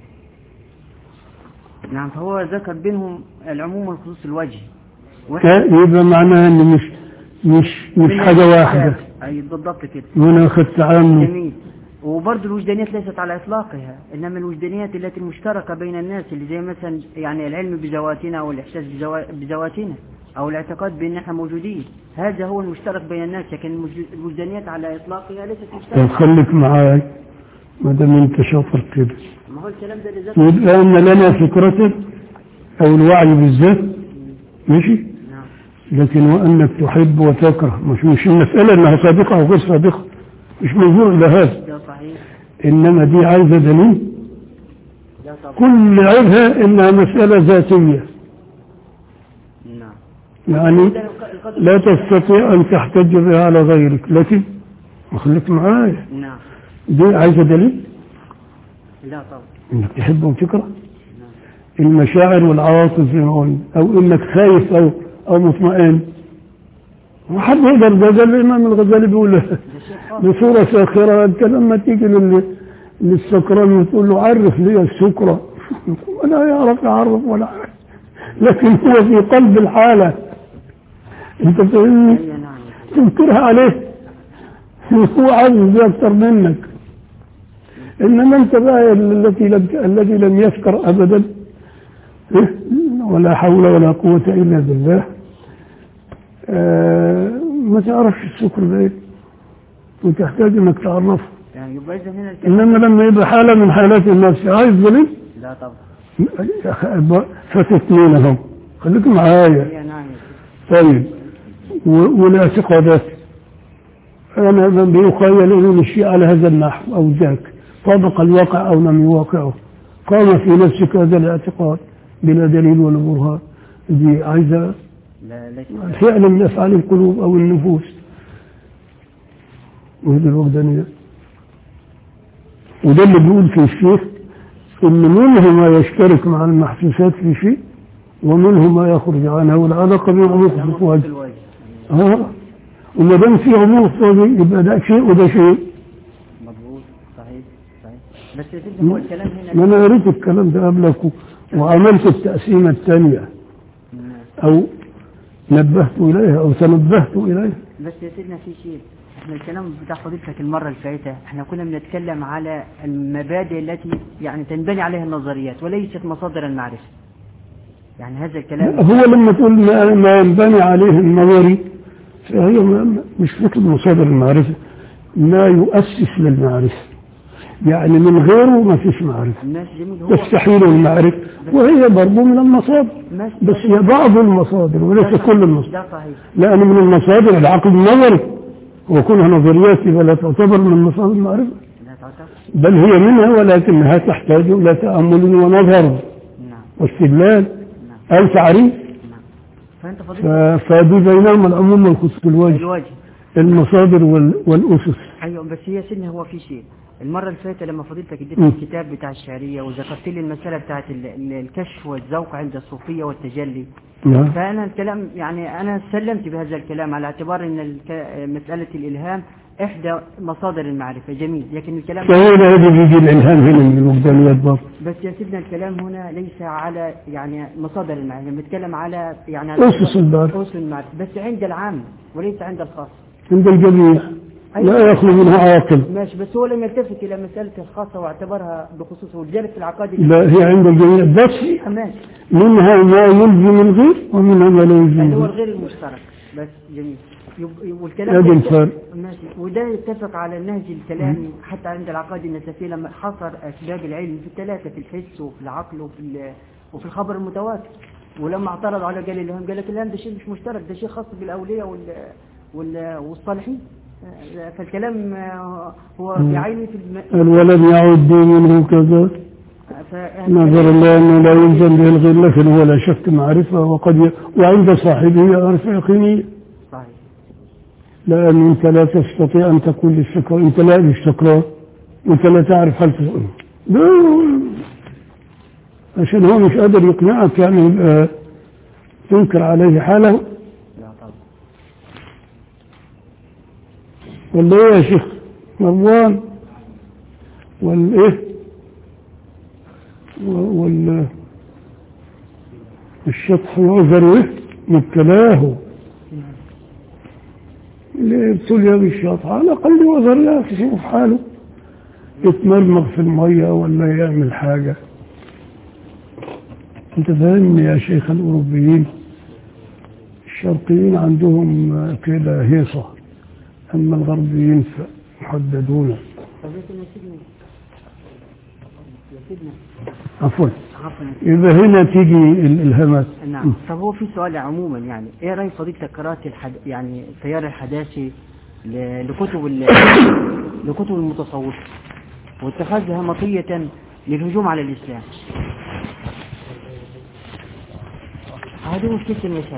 نعم فهو ذكر بينهم العموم والخصوص الوجه
ها، يبقى معناها ان مش مش مش
من
حاجة واحدة
الكتاب. أي بالضبط كده
وانا اخذت عنه
جميل وبرضه الوجدانيات ليست على إطلاقها إنما الوجدانيات التي المشتركة بين الناس اللي زي مثلا يعني العلم بذواتنا أو الإحساس بزوا- بذواتنا أو الاعتقاد بأن احنا موجودين هذا هو المشترك بين الناس لكن الموج- الوجدانيات على إطلاقها ليست
طب
مشتركة
خليك معاي ما دام انت شاطر كده
ما هو الكلام ده اللي ذكر
يبقى ان لنا فكرة او الوعي بالذات ماشي
نعم
لكن وانك تحب وتكره مش مش المسألة انها صادقة او غير صادقة مش موضوع الى هذا
ده صحيح
انما دي عايزة دليل
لا طبعا
كل عيبها انها مسألة ذاتية
نعم
يعني
ده الق- القدر
لا تستطيع ان تحتج بها على غيرك لكن خليك معايا
نعم
دي عايزة دليل
لا طبعا
انك تحب وتكره المشاعر والعواطف زي ما قلنا او انك خايف او او مطمئن وحد يقدر ده ده الامام الغزالي بيقول
ده شيء خاص
بصورة ساخرة انت لما تيجي لل- للسكران وتقول له عرف لي السكرة ولا يعرف يعرف ولا حاجة. لكن هو في قلب الحالة انت فاهمني
أي نعم
تنكرها عليه هو عايز دي اكتر منك انما انت بقى التي لم الذي لم يذكر ابدا إيه؟ ولا حول ولا قوة الا بالله آه ما تعرفش السكر ده ايه وتحتاج انك تعرفه
يعني يبقى إذا هنا الكلام
انما لما يبقى حالة من حالات النفس عايز دليل
لا طبعا
يا أخي، فاتتنين اهو خليك معايا
أي نعم يا سيدي.
طيب و- والاعتقادات أنا من بيخيل إليه الشيء على هذا النحو أو ذاك طابق الواقع أو لم يواقعه قام في نفسك هذا الاعتقاد بلا دليل ولا برهان دي عايزة
لا ليس
فعل من أفعال القلوب أو النفوس وهذه الوحدانية وده اللي بيقول في الشيخ إن منه ما يشترك مع المحسوسات في شيء ومنه ما يخرج عنها والعلاقة بين
لا
عمق
مطلق
وجه
الوجه
اه وما دام في عموم فاضي يبقى ده شيء وده شيء
مضبوط صحيح صحيح بس يا سيدي هو الكلام هنا
ما انا قريت الكلام ده قبلك و- وعملت التقسيمه الثانيه او نبهت اليها او تنبهت اليها
بس يا سيدنا في شيء احنا الكلام بتاع فضيلتك المرة اللي فاتت احنا كنا بنتكلم على المبادئ التي يعني تنبني عليها النظريات وليست مصادر المعرفة يعني هذا الكلام
هو لما تقول ما, ما ينبني عليه النظري فهي ما- مش فكرة مصادر المعرفة ما يؤسس للمعرفة يعني من غيره ما فيش معرفة
ماشي جميل هو
تستحيل المعرفة وهي برضه من المصادر
ماشي
بس هي بعض المصادر وليس كل المصادر
ده صحيح
لأن من المصادر العقل النظري وكونها نظريات يبقى لا تعتبر من مصادر المعرفة
لا تعتبر
بل هي منها ولكنها تحتاج إلى تأمل ونظر
نعم
واستدلال أو تعريف
فانت
ف-
فضيلة
فدي بينهما العموم والخصوص الوجه
الوجه
المصادر وال- والأسس
ايوه بس هي سنة هو في شيء المرة اللي فاتت لما فضيلتك اديت
مم.
الكتاب بتاع الشعرية وذكرت لي المسألة بتاعت ال- ال- الكشف والذوق عند الصوفية والتجلي
نعم
فأنا الكلام يعني أنا سلمت بهذا الكلام على اعتبار أن الك- مسألة الإلهام إحدى مصادر المعرفة جميل لكن الكلام
فهو لا يجب يجي الإلهام هنا من الوجدانيات برضه
بس يا سيدنا الكلام هنا ليس على يعني مصادر المعرفة بنتكلم على يعني على
أسس المعرفة
أسس المعرفة بس عند العام وليس عند الخاص
عند الجميع لا يخلو منها عاقل
ماشي بس هو لم يلتفت إلى مسألة الخاصة واعتبرها بخصوصه ولذلك في العقائد
لا هي عند الجميع بس
ماشي
منها ما يلزم الغير ومنها ما لا يلزم
اللي هو
الغير
الغير المشترك بس جميل يب- يب- والكلام
هذا
ده-
الفرق.
ماشي وده يتفق على النهج الكلامي حتى عند العقائد النسفية لما حصر أسباب العلم في الثلاثة في الحس وفي العقل وفي ال- وفي الخبر المتواتر ولما اعترض على قال الإلهام قال لك الإلهام ده شيء مش مشترك ده شيء خاص بالأولياء وال وال والصالحين آه، فالكلام آه، هو بعينه في الم...
قال ولم يعد منه كذا
ف-
نظر الله أنه لا يلزم به الغير لكن هو لا شك معرفة وقد ي... وعند صاحبه معرفة يقينية
صحيح
لأن أنت لا تستطيع أن تكون للشكر أنت لا للشكران أنت لا تعرف هل تسأل عشان هو مش قادر يقنعك يعني يبقى تنكر عليه حاله
لا طبعا
ولا ايه يا شيخ مروان والايه و- وال الشطح يعذر ايه مبتلاه اللي ابتلي بالشطح على الاقل يعذر لا تشوف حاله يتمرمغ في المية ولا يعمل حاجة انت فاهمني يا شيخ الاوروبيين الشرقيين عندهم كده هيصة أما الغربيين فمحددون
طب يا سيدنا يا سيدنا
عفوا
عفوا
إذا هنا تيجي الإلهامات
نعم طب هو في سؤال عموما يعني ايه رأي فضيلتك قراءة الحد... يعني التيار الحداثي ل... لكتب ال... لكتب المتصوفة واتخاذها مطية للهجوم على الإسلام هذه مشكلة المشاكل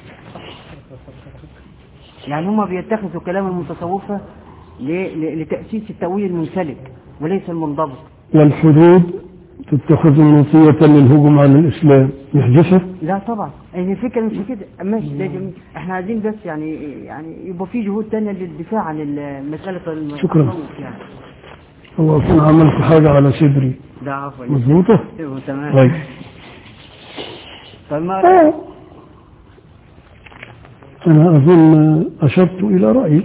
يعني هم بيتخذوا كلام المتصوفة ل... ل... لتأسيس التأويل المنسلك وليس المنضبط
والحدود تتخذ منوطية للهجوم على الإسلام يحدثها
لا طبعا يعني الفكرة مش في كده ماشي ده جميل احنا عايزين بس يعني يعني يبقى في جهود تانية للدفاع عن ال- مسألة الم-
شكراً.
التصوف يعني
هو أكون عملت حاجة على صدري
ده عفوا
مظبوطة
ايوه تمام
طيب
طيب ما
أنا أظن أشرت إلى رأيي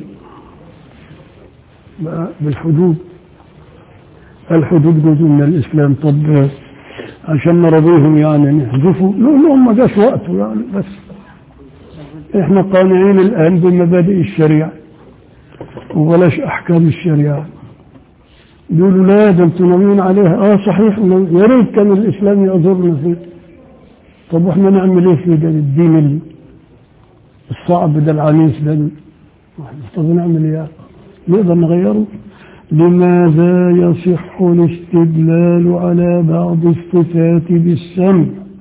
بقى بالحدود الحدود جزء من الإسلام طب عشان نرضيهم يعني نحذفوا لا لا ما جاش وقته يعني بس احنا قانعين الآن بمبادئ الشريعة وبلاش أحكام الشريعة يقولوا لا ده انتوا ناويين عليها اه صحيح يا ريت كان الإسلام يعذرنا فيه طب واحنا نعمل ايه في ده الدين ال- الصعب ده العنيف ده طب نعمل ايه يعني؟ نقدر نغيره لماذا يصح الاستدلال على بعض الصفات بالسمع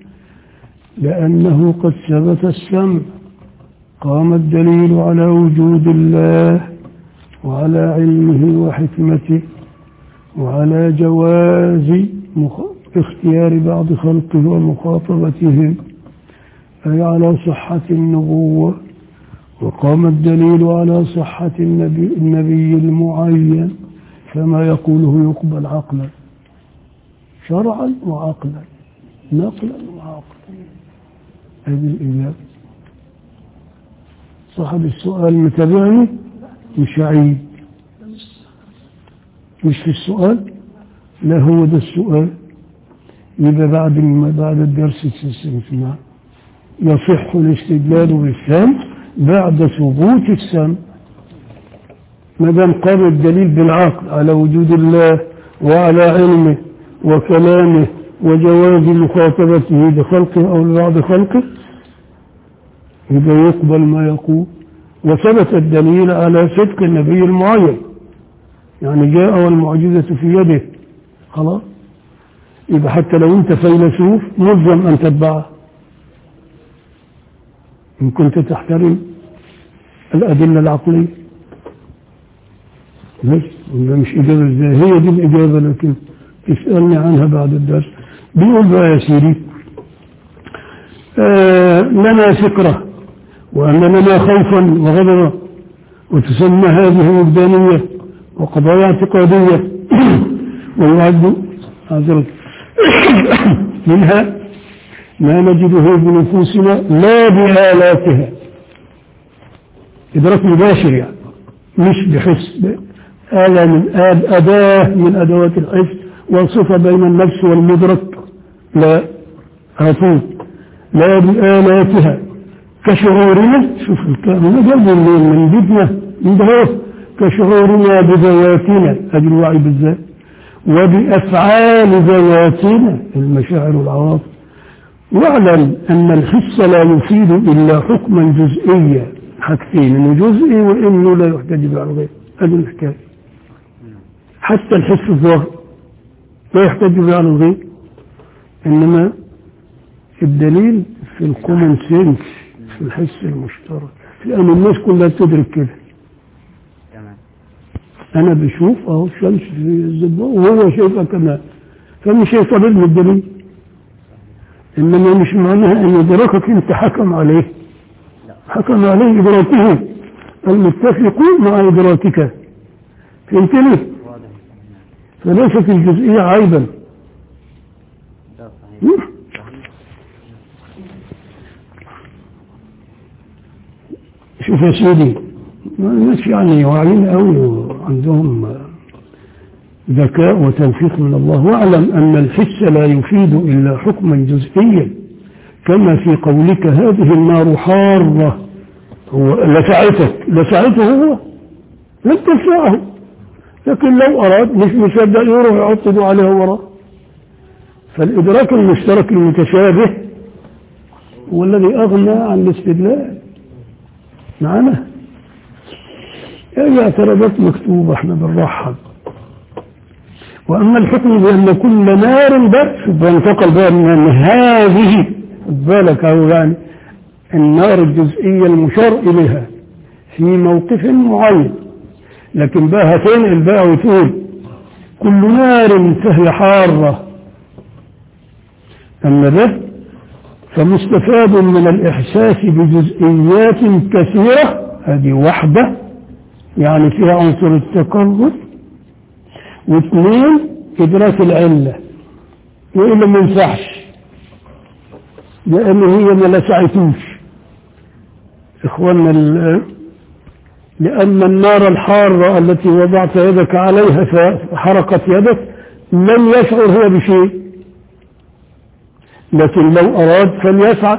لأنه قد ثبت السمع قام الدليل على وجود الله وعلى علمه وحكمته وعلى جواز مخ- اختيار بعض خلقه ومخاطبتهم أي على صحة النبوة وقام الدليل على صحة النبي, النبي المعين كما يقوله يقبل عقلا شرعا وعقلا نقلا وعقلا هذه الإجابة صاحب السؤال متابعني مش عيد مش في السؤال لا هو ده السؤال يبقى بعد الم- بعد الدرس تسمع يصح الاستدلال بالسمع بعد ثبوت السمع ما دام قام الدليل بالعقل على وجود الله وعلى علمه وكلامه وجواز مخاطبته بخلقه أو لبعض خلقه يبقى يقبل ما يقول وثبت الدليل على صدق النبي المعين يعني جاء والمعجزة في يده خلاص يبقى حتى لو انت فيلسوف ملزم ان تتبعه ان كنت تحترم الادله العقليه بس ده مش اجابه ازاي هي دي الاجابه لكن تسالني عنها بعد الدرس بيقول بقى يا سيدي آه لنا فكره وان لنا خوفا وغضبا وتسمى هذه وجدانيه وقضايا اعتقاديه ويعد عذرا منها ما نجده بنفوسنا لا بآلاتها إدراك مباشر يعني مش بحس آلة من آد أداة من أدوات الحس وصفة بين النفس والمدرك لا عفوف لا بآلاتها كشعورنا شوف الكلام ده من من جدنا من ده كشعورنا بذواتنا أجل الوعي بالذات وبأفعال ذواتنا المشاعر والعواطف واعلم أن الحس لا يفيد إلا حكما جزئيا حاجتين إنه جزئي وإنه لا يحتاج به على الغير هذه الحكاية حتى الحس الظاهر لا يحتاج به على الغير إنما الدليل في الكومن سينس في الحس المشترك لأن الناس كلها تدرك كده
تمام
انا بشوف اهو الشمس في الزباء وهو شايفها كمان فمش هيصل من الدليل انما مش معناها ان ادراكك انت حكم عليه حكم عليه ادراكه المتفق مع ادراكك فهمتني
واضح
فليست الجزئيه عيبا
ده صحيح
شوف يا سيدي الناس يعني واعيين قوي وعندهم ذكاء وتوفيق من الله واعلم أن الحس لا يفيد إلا حكما جزئيا كما في قولك هذه النار حارة هو لسعتك لسعته هو لم تنفعه لكن لو أراد مش مصدق يروح يحط يده عليها وراه فالإدراك المشترك المتشابه هو الذي أغنى عن الاستدلال معنا هذه اعتراضات مكتوبة احنا بنرحب وأما الحكم بأن كل نار بس بينتقل بقى من هذه خد بالك أهو يعني النار الجزئية المشار إليها في موقف معين لكن بقى هتنقل بقى وتقول كل نار فهي حارة أما ده فمستفاد من الإحساس بجزئيات كثيرة هذه واحدة يعني فيها عنصر التكرر واثنين إدراك العلة وإلا ما ينفعش لأن هي ما لسعتوش إخواننا ال- لأن النار الحارة التي وضعت يدك عليها فحرقت يدك لم يشعر هو بشيء لكن لو أراد فليسعى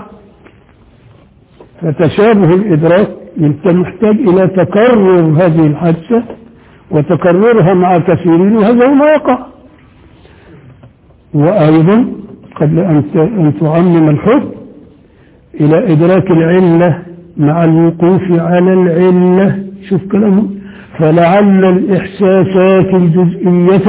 فتشابه الإدراك أنت محتاج إلى تكرر هذه الحادثة وتكررها مع كثيرين وهذا هو ما يقع وأيضا قبل أن ت- أن تعمم الحكم إلى إدراك العلة مع الوقوف على العلة شوف كلامه فلعل الإحساسات الجزئية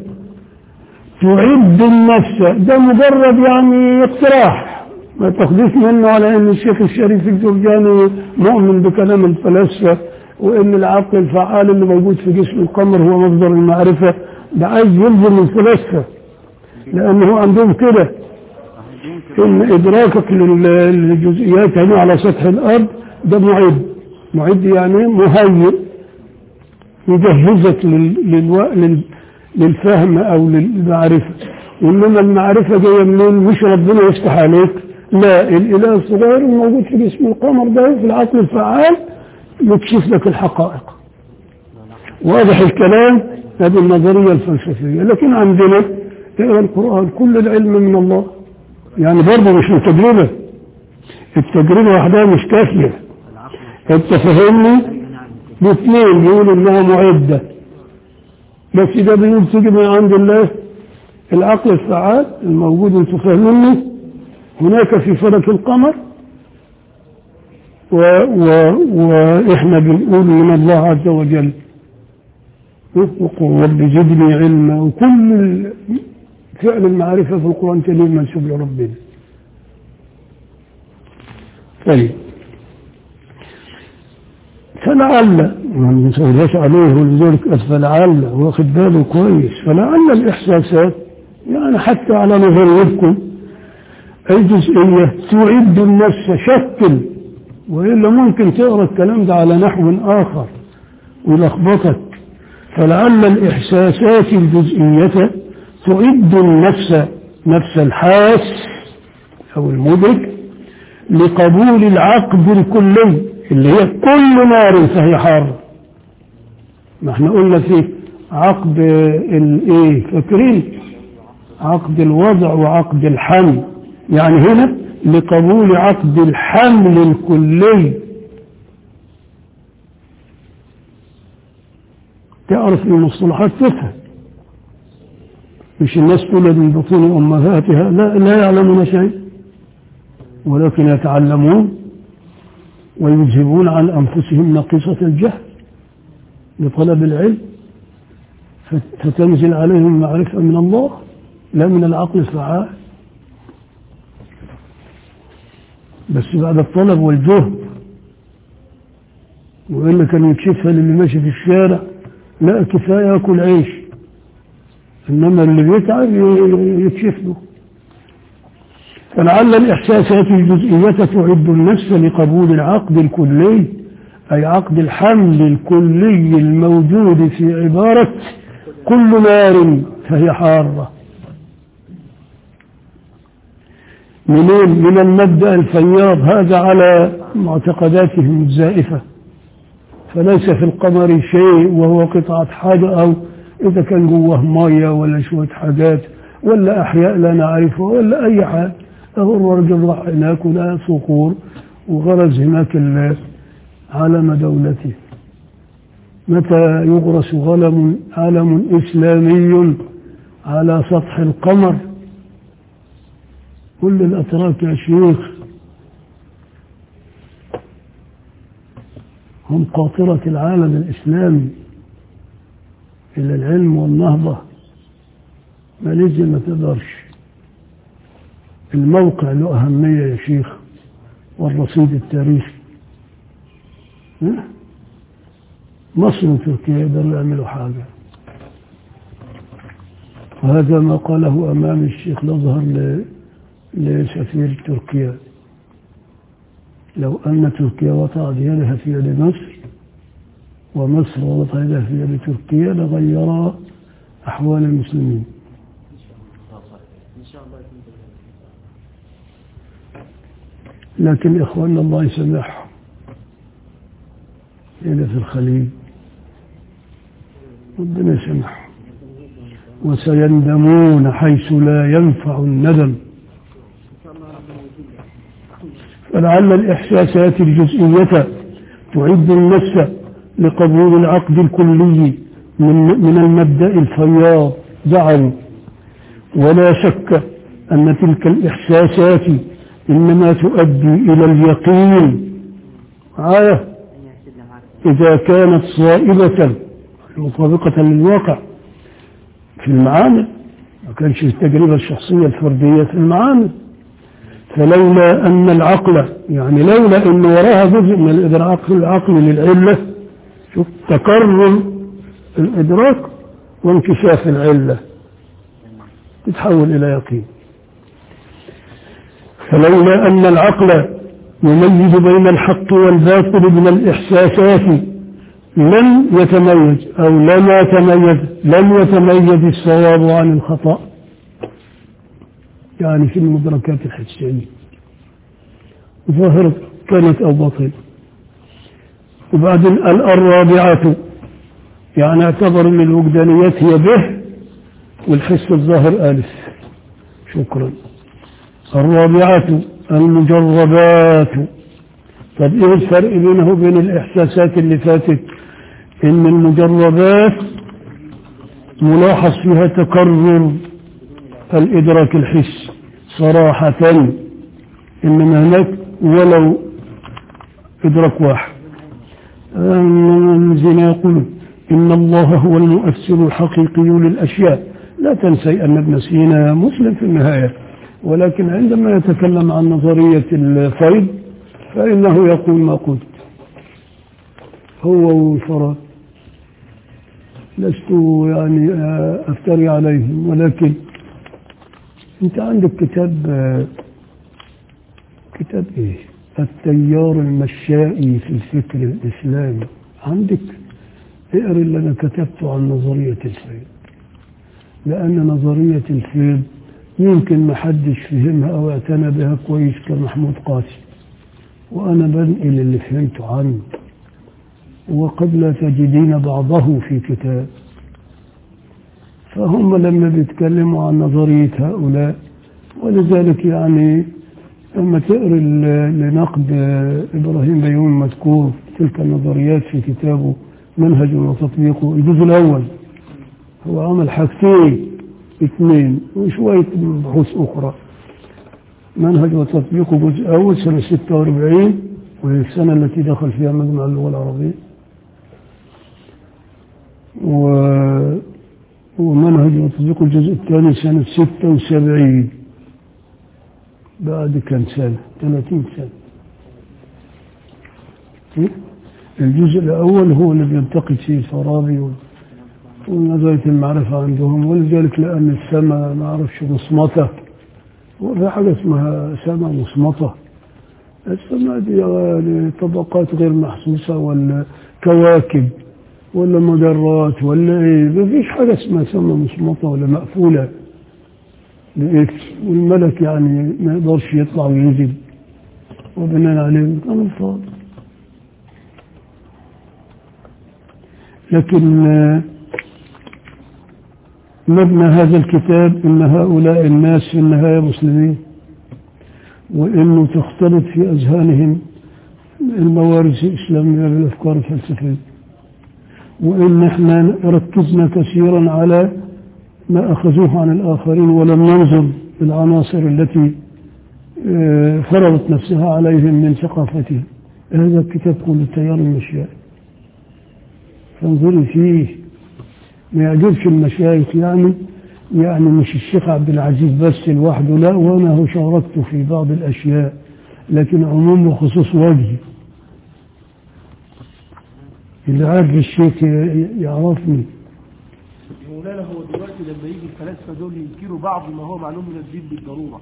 تعد النفس ده مجرد يعني اقتراح ما تاخدوش منه على ان الشيخ الشريف الجرجاني مؤمن بكلام الفلاسفه وان العقل الفعال اللي موجود في جسم القمر هو مصدر المعرفه ده عايز يلزم الفلاسفه لانه عندهم كده ان ادراكك لل- للجزئيات هنا على سطح الارض ده معد معد يعني مهيئ يجهزك لل... للو... لل... للفهم او للمعرفه وانما المعرفه جايه منين مش ربنا يفتح عليك لا الاله الصغير الموجود في جسم القمر ده في العقل الفعال يكشف لك الحقائق واضح الكلام هذه النظريه الفلسفيه لكن عندنا اقرا القران كل العلم من الله يعني برضه مش من تجربه التجربه وحدها مش كافيه انت فهمني باثنين يقول انها معده بس ده بيقول تيجي من عند الله العقل الفعال الموجود انتم فاهمينه هناك في فلك القمر و و واحنا بنقول من الله عز وجل وقل رب زدني علما وكل فعل المعرفة في القرآن الكريم منسوب لربنا طيب فلعل ما نسولش عليه ولذلك فلعل واخد باله كويس فلعل الإحساسات يعني حتى على نظريتكم أي جزئية تعد النفس شكل وإلا ممكن تقرأ الكلام ده على نحو آخر ويلخبطك فلعل الإحساسات الجزئية تعد النفس نفس الحاس أو المدرك لقبول العقد الكلي اللي هي كل نار فهي حارة ما احنا قلنا في عقد الايه فاكرين عقد الوضع وعقد الحمل يعني هنا لقبول عقد الحمل الكلي تعرف المصطلحات تفهم مش الناس تولد من بطون امهاتها لا لا يعلمون شيء ولكن يتعلمون ويذهبون عن انفسهم نقيصه الجهل لطلب العلم فتنزل عليهم معرفه من الله لا من العقل الفعال بس بعد الطلب والجهد وإلا كان يكشفها للي ماشي في الشارع لا كفاية ياكل عيش إنما اللي بيتعب يكشف له فلعل الإحساسات الجزئية تعد النفس لقبول العقد الكلي أي عقد الحمل الكلي الموجود في عبارة كل نار فهي حارة منين من المبدأ الفياض هذا على معتقداتهم الزائفة فليس في القمر شيء وهو قطعة حاجة أو إذا كان جوه مية ولا شوية حاجات ولا أحياء لا نعرفها ولا أي حاجة أهو الرجل راح هناك ولقى صقور وغرز هناك علم دولته متى يغرس غلم علم إسلامي على سطح القمر كل الأتراك يا شيوخ هم قاطرة العالم الإسلامي إلى العلم والنهضة ماليزيا ما تقدرش الموقع له أهمية يا شيخ والرصيد التاريخي مصر وتركيا يقدروا يعملوا حاجة وهذا ما قاله أمام الشيخ الأزهر لسفير تركيا لو أن تركيا وضعت يدها في يد مصر ومصر وضعت يدها في يد تركيا لغير أحوال المسلمين لكن إخواننا الله يسامحهم هنا في الخليج ربنا يسامحهم وسيندمون حيث لا ينفع الندم فلعل الإحساسات الجزئية تعد النفس لقبول العقد الكلي من, من المبدأ الفياض زعموا ولا شك أن تلك الإحساسات إنما تؤدي إلى اليقين آية إذا كانت صائبة مطابقة للواقع في المعامل ما كانش التجربة الشخصية الفردية في المعامل فلولا أن العقل يعني لولا أن وراها جزء من الإدراك العقل للعلة شوف تكرر الإدراك وانكشاف العلة تتحول إلى يقين فلولا أن العقل يميز بين الحق والباطل من الإحساسات لم يتميز أو لم يتميز لم يتميز الصواب عن الخطأ يعني في المدركات الحسية ظاهرة كانت أو باطنة وبعدين الرابعة يعني اعتبر ان الوجدانيات هي به والحس الظاهر ألف شكرا الرابعة المجربات طب ايه الفرق بينه وبين الاحساسات اللي فاتت ان المجربات ملاحظ فيها تكرر الإدراك الحسي صراحة إنما هناك ولو إدراك واحد الذين يقولون إن الله هو المؤثر الحقيقي للأشياء لا تنسي أن ابن سينا مسلم في النهاية ولكن عندما يتكلم عن نظرية الفيض فإنه يقول ما قلت هو وفراد لست يعني أفتري عليهم ولكن أنت عندك كتاب كتاب إيه التيار المشائي في الفكر الإسلامي عندك اقرا اللي أنا كتبته عن نظرية الفيض لأن نظرية الفيض يمكن ما حدش فهمها أو اعتنى بها كويس كمحمود قاسم وأنا بنقل اللي فهمته عنه وقد لا تجدين بعضه في كتاب فهم لما بيتكلموا عن نظرية هؤلاء ولذلك يعني لما تقرا لنقد إبراهيم بيومي مذكور تلك النظريات في كتابه منهج وتطبيقه الجزء الأول هو عمل حاجتين اثنين وشوية بحوث أخرى منهج وتطبيقه جزء أول سنة 46 وهي السنة التي دخل فيها مجمع اللغة العربية و... ومنهج وتطبيق الجزء الثاني سنة 76 بعد كم سنة 30 سنة الجزء الأول هو اللي بينتقد فيه الفارابي ونظرية المعرفة عندهم ولذلك لأن السماء ما أعرفش مصمتة وفي حاجة اسمها سماء مصمتة السماء دي يعني طبقات غير محسوسة ولا كواكب ولا مجرات ولا ايه ما فيش حاجة اسمها سماء مصمتة ولا مقفولة بإكس والملك يعني ما يقدرش يطلع وينزل وبناء عليه كان فاضي لكن مبنى هذا الكتاب ان هؤلاء الناس في النهايه مسلمين وانه تختلط في اذهانهم الموارث الاسلاميه بالافكار الفلسفيه وان احنا ركزنا كثيرا على ما اخذوه عن الاخرين ولم ننظر العناصر التي فرضت نفسها عليهم من ثقافتهم هذا الكتاب كله التيار المشيائي فانظري فيه ما يعجبش المشايخ يعني يعني مش الشيخ عبد العزيز بس لوحده لا وانا هو شاركته في بعض الاشياء لكن عموم وخصوص وجهي اللي عارف الشيخ يعرفني
مولانا هو دلوقتي لما يجي الفلاسفه دول ينكروا بعض ما هو معلوم من الدين بالضروره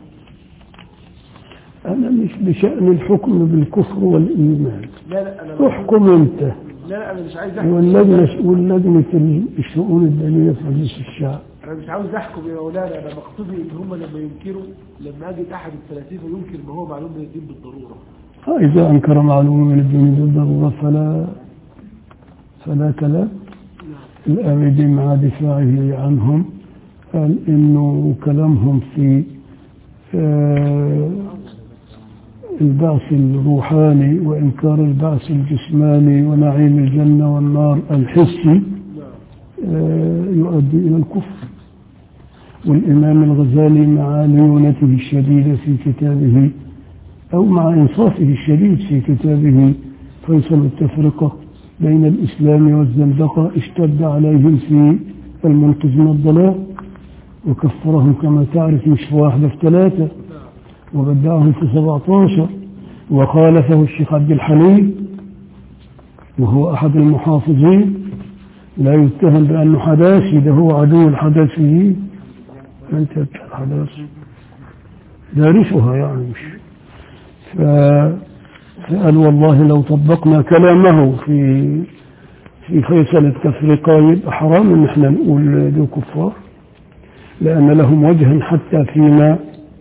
انا مش بشان الحكم بالكفر والايمان
لا لا انا
احكم انت
لا لا انا مش عايز احكم
واللجنه واللجنه الشؤون الدينيه في مجلس الشعب
انا مش عاوز احكم يا مولانا انا مقصودي ان هم لما ينكروا لما اجد احد الفلاسفه ينكر ما هو معلوم من الدين بالضروره
إذا أنكر معلوم من الدين بالضرورة فلا فلا كلام الآمدي مع دفاعه عنهم قال إنه كلامهم في آه، البعث الروحاني وإنكار البعث الجسماني ونعيم الجنة والنار الحسي آه، يؤدي إلى الكفر والإمام الغزالي مع ليونته الشديدة في كتابه أو مع إنصافه الشديد في كتابه فيصل التفرقة بين الإسلام والزندقة اشتد عليهم في المنقذ من الضلال وكفرهم كما تعرف مش في واحدة في ثلاثة وبدعهم في 17 وخالفه الشيخ عبد الحليم وهو أحد المحافظين لا يتهم بأنه حداثي ده هو عدو الحداثيين أنت الحداث دارسها يعني مش ف... فقال والله لو طبقنا كلامه في في فيصل التفرقة يبقى حرام ان احنا نقول دول كفار لان لهم وجها حتى فيما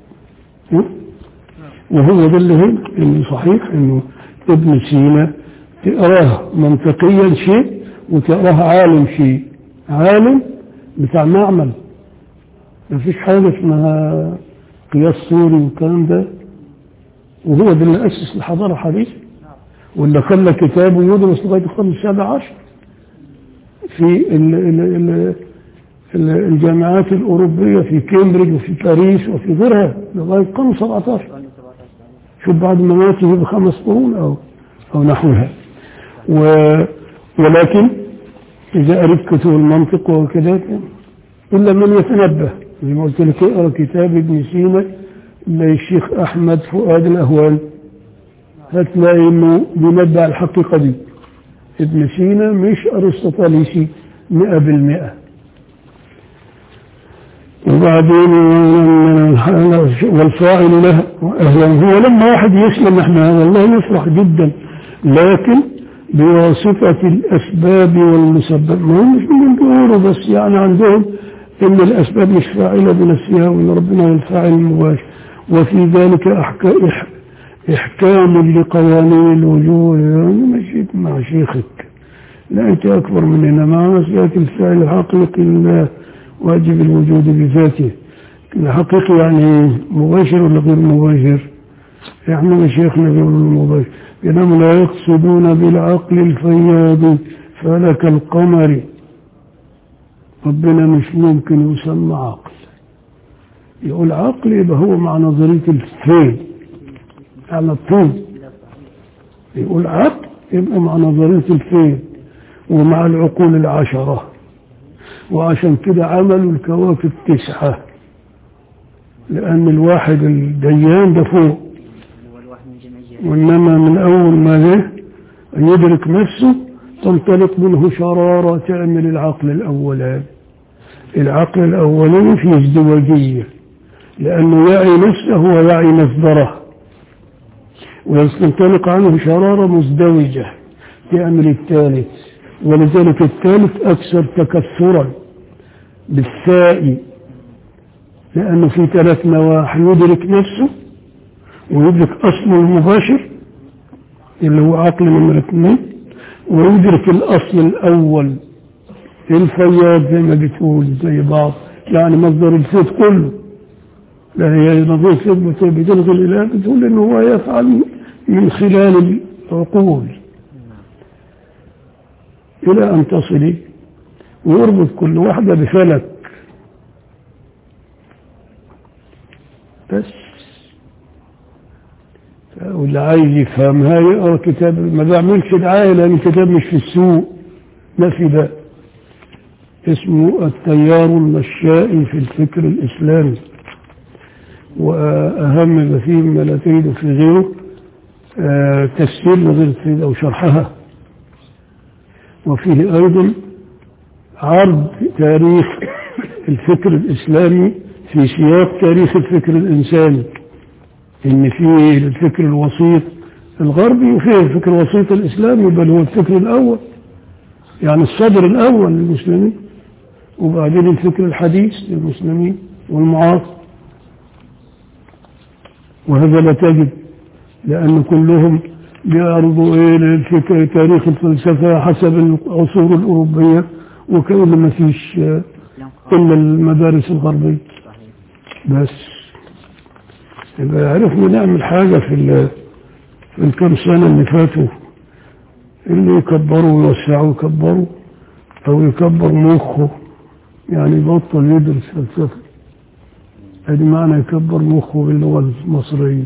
وهو ده اللي هنا انه صحيح انه ابن سينا تقراه منطقيا شيء وتقراه عالم شيء عالم بتاع معمل ما فيش حاجة اسمها قياس سوري والكلام ده وهو ده اللي أسس الحضارة الحديثة واللي خلى كتابه يدرس لغاية القرن السابع عشر في ال ال ال ال- الجامعات الأوروبية في كامبريدج وفي باريس وفي غيرها لغاية القرن 17 شوف بعد مماته بخمس قرون أو أو نحوها و ولكن إذا قريت كتب المنطق وكذا إلا من يتنبه زي ما قلت لك اقرا كتاب ابن سينا للشيخ أحمد فؤاد الأهوال هتلاقي إنه بينبه الحقيقة دي ابن سينا مش أرسطاليسي مئة بالمئة وبعدين والفاعل له أهلا هو لما واحد يسلم احنا والله نفرح جدا لكن بواسطة الأسباب والمسبب ما هم مش من بيقولوا بس يعني عندهم إن الأسباب مش فاعلة بنفسها وإن ربنا هو الفاعل المباشر وفي ذلك أحكا إح إحكام لقوانين الوجود يعني مشيت مع شيخك لا أنت أكبر مننا مع مسألة الفعل الحقيقي لله واجب الوجود بذاته الحقيقي يعني مباشر ولا غير مباشر احنا مشايخنا بيقولوا مباشر بينما لا يقصدون بالعقل الفياض فلك القمر ربنا مش ممكن يسمى عقل يقول عقل يبقى هو مع نظرية الفين على طول يقول عقل يبقى مع نظرية الفين ومع العقول العشرة وعشان كده عملوا الكواكب تسعة لأن الواحد الديان ده فوق
والواحد من جميع
وإنما من أول ما جه أن يدرك نفسه تنطلق منه شرارة تعمل العقل الأولاني العقل الأولاني فيه ازدواجية لأنه يعي نفسه ويعي مصدره ويستنطلق عنه شرارة مزدوجة تعمل الثالث ولذلك الثالث أكثر تكثرا بالثاء لأنه في ثلاث نواحي يدرك نفسه ويدرك أصله المباشر اللي هو عقل نمرة اثنين ويدرك الأصل الأول الفياض زي ما بتقول زي بعض يعني مصدر الفيض كله لا هي نظرية الفيض بتلغي الإله بتقول إنه هو يفعل من خلال العقول إلى أن تصلي ويربط كل واحدة بفلك بس واللي عايز يفهمها يقرا كتاب ما بعملش دعايه لان الكتاب مش في السوق لا في ده اسمه التيار المشائي في الفكر الاسلامي واهم ما فيه ما لا تريد في غيره آه، تفسير نظريه الفيض او شرحها وفيه ايضا عرض تاريخ الفكر الاسلامي في سياق تاريخ الفكر الانساني ان في الفكر الوسيط الغربي وفيه الفكر الوسيط الاسلامي بل هو الفكر الاول يعني الصدر الاول للمسلمين وبعدين الفكر الحديث للمسلمين والمعاصر وهذا لا تجد لان كلهم بيعرضوا ايه الفكر تاريخ الفلسفه حسب العصور الاوروبيه وكأن ما فيش آه، الا المدارس الغربيه بس يبقى عرفنا نعمل حاجة في ال- في الكام سنة اللي فاتوا اللي يكبروا ويوسعوا يكبروا أو يكبر مخه يعني يبطل يدرس فلسفة ادي معنى يكبر مخه باللغة المصرية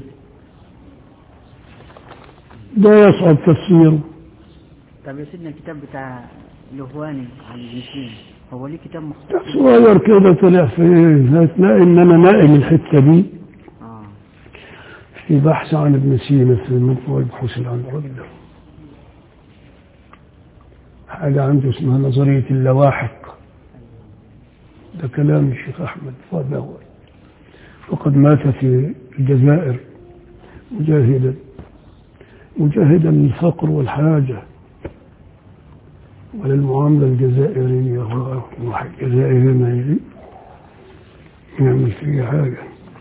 ده يصعب تفسيره
طب يا سيدنا الكتاب بتاع لهواني عن المسلمين هو ليه كتاب مخصوص
صغير كده طلع في هتلاقي ان انا نائم الحتة دي
اه
في بحث عن ابن سينا في مجموع البحوث العنبرية حاجة عنده اسمها نظرية اللواحق ده كلام الشيخ أحمد فؤاد أول وقد مات في الجزائر مجاهدا مجاهدا للفقر والحاجة وللمعاملة الجزائرية واحد جزائري ما يجي يعمل فيه حاجة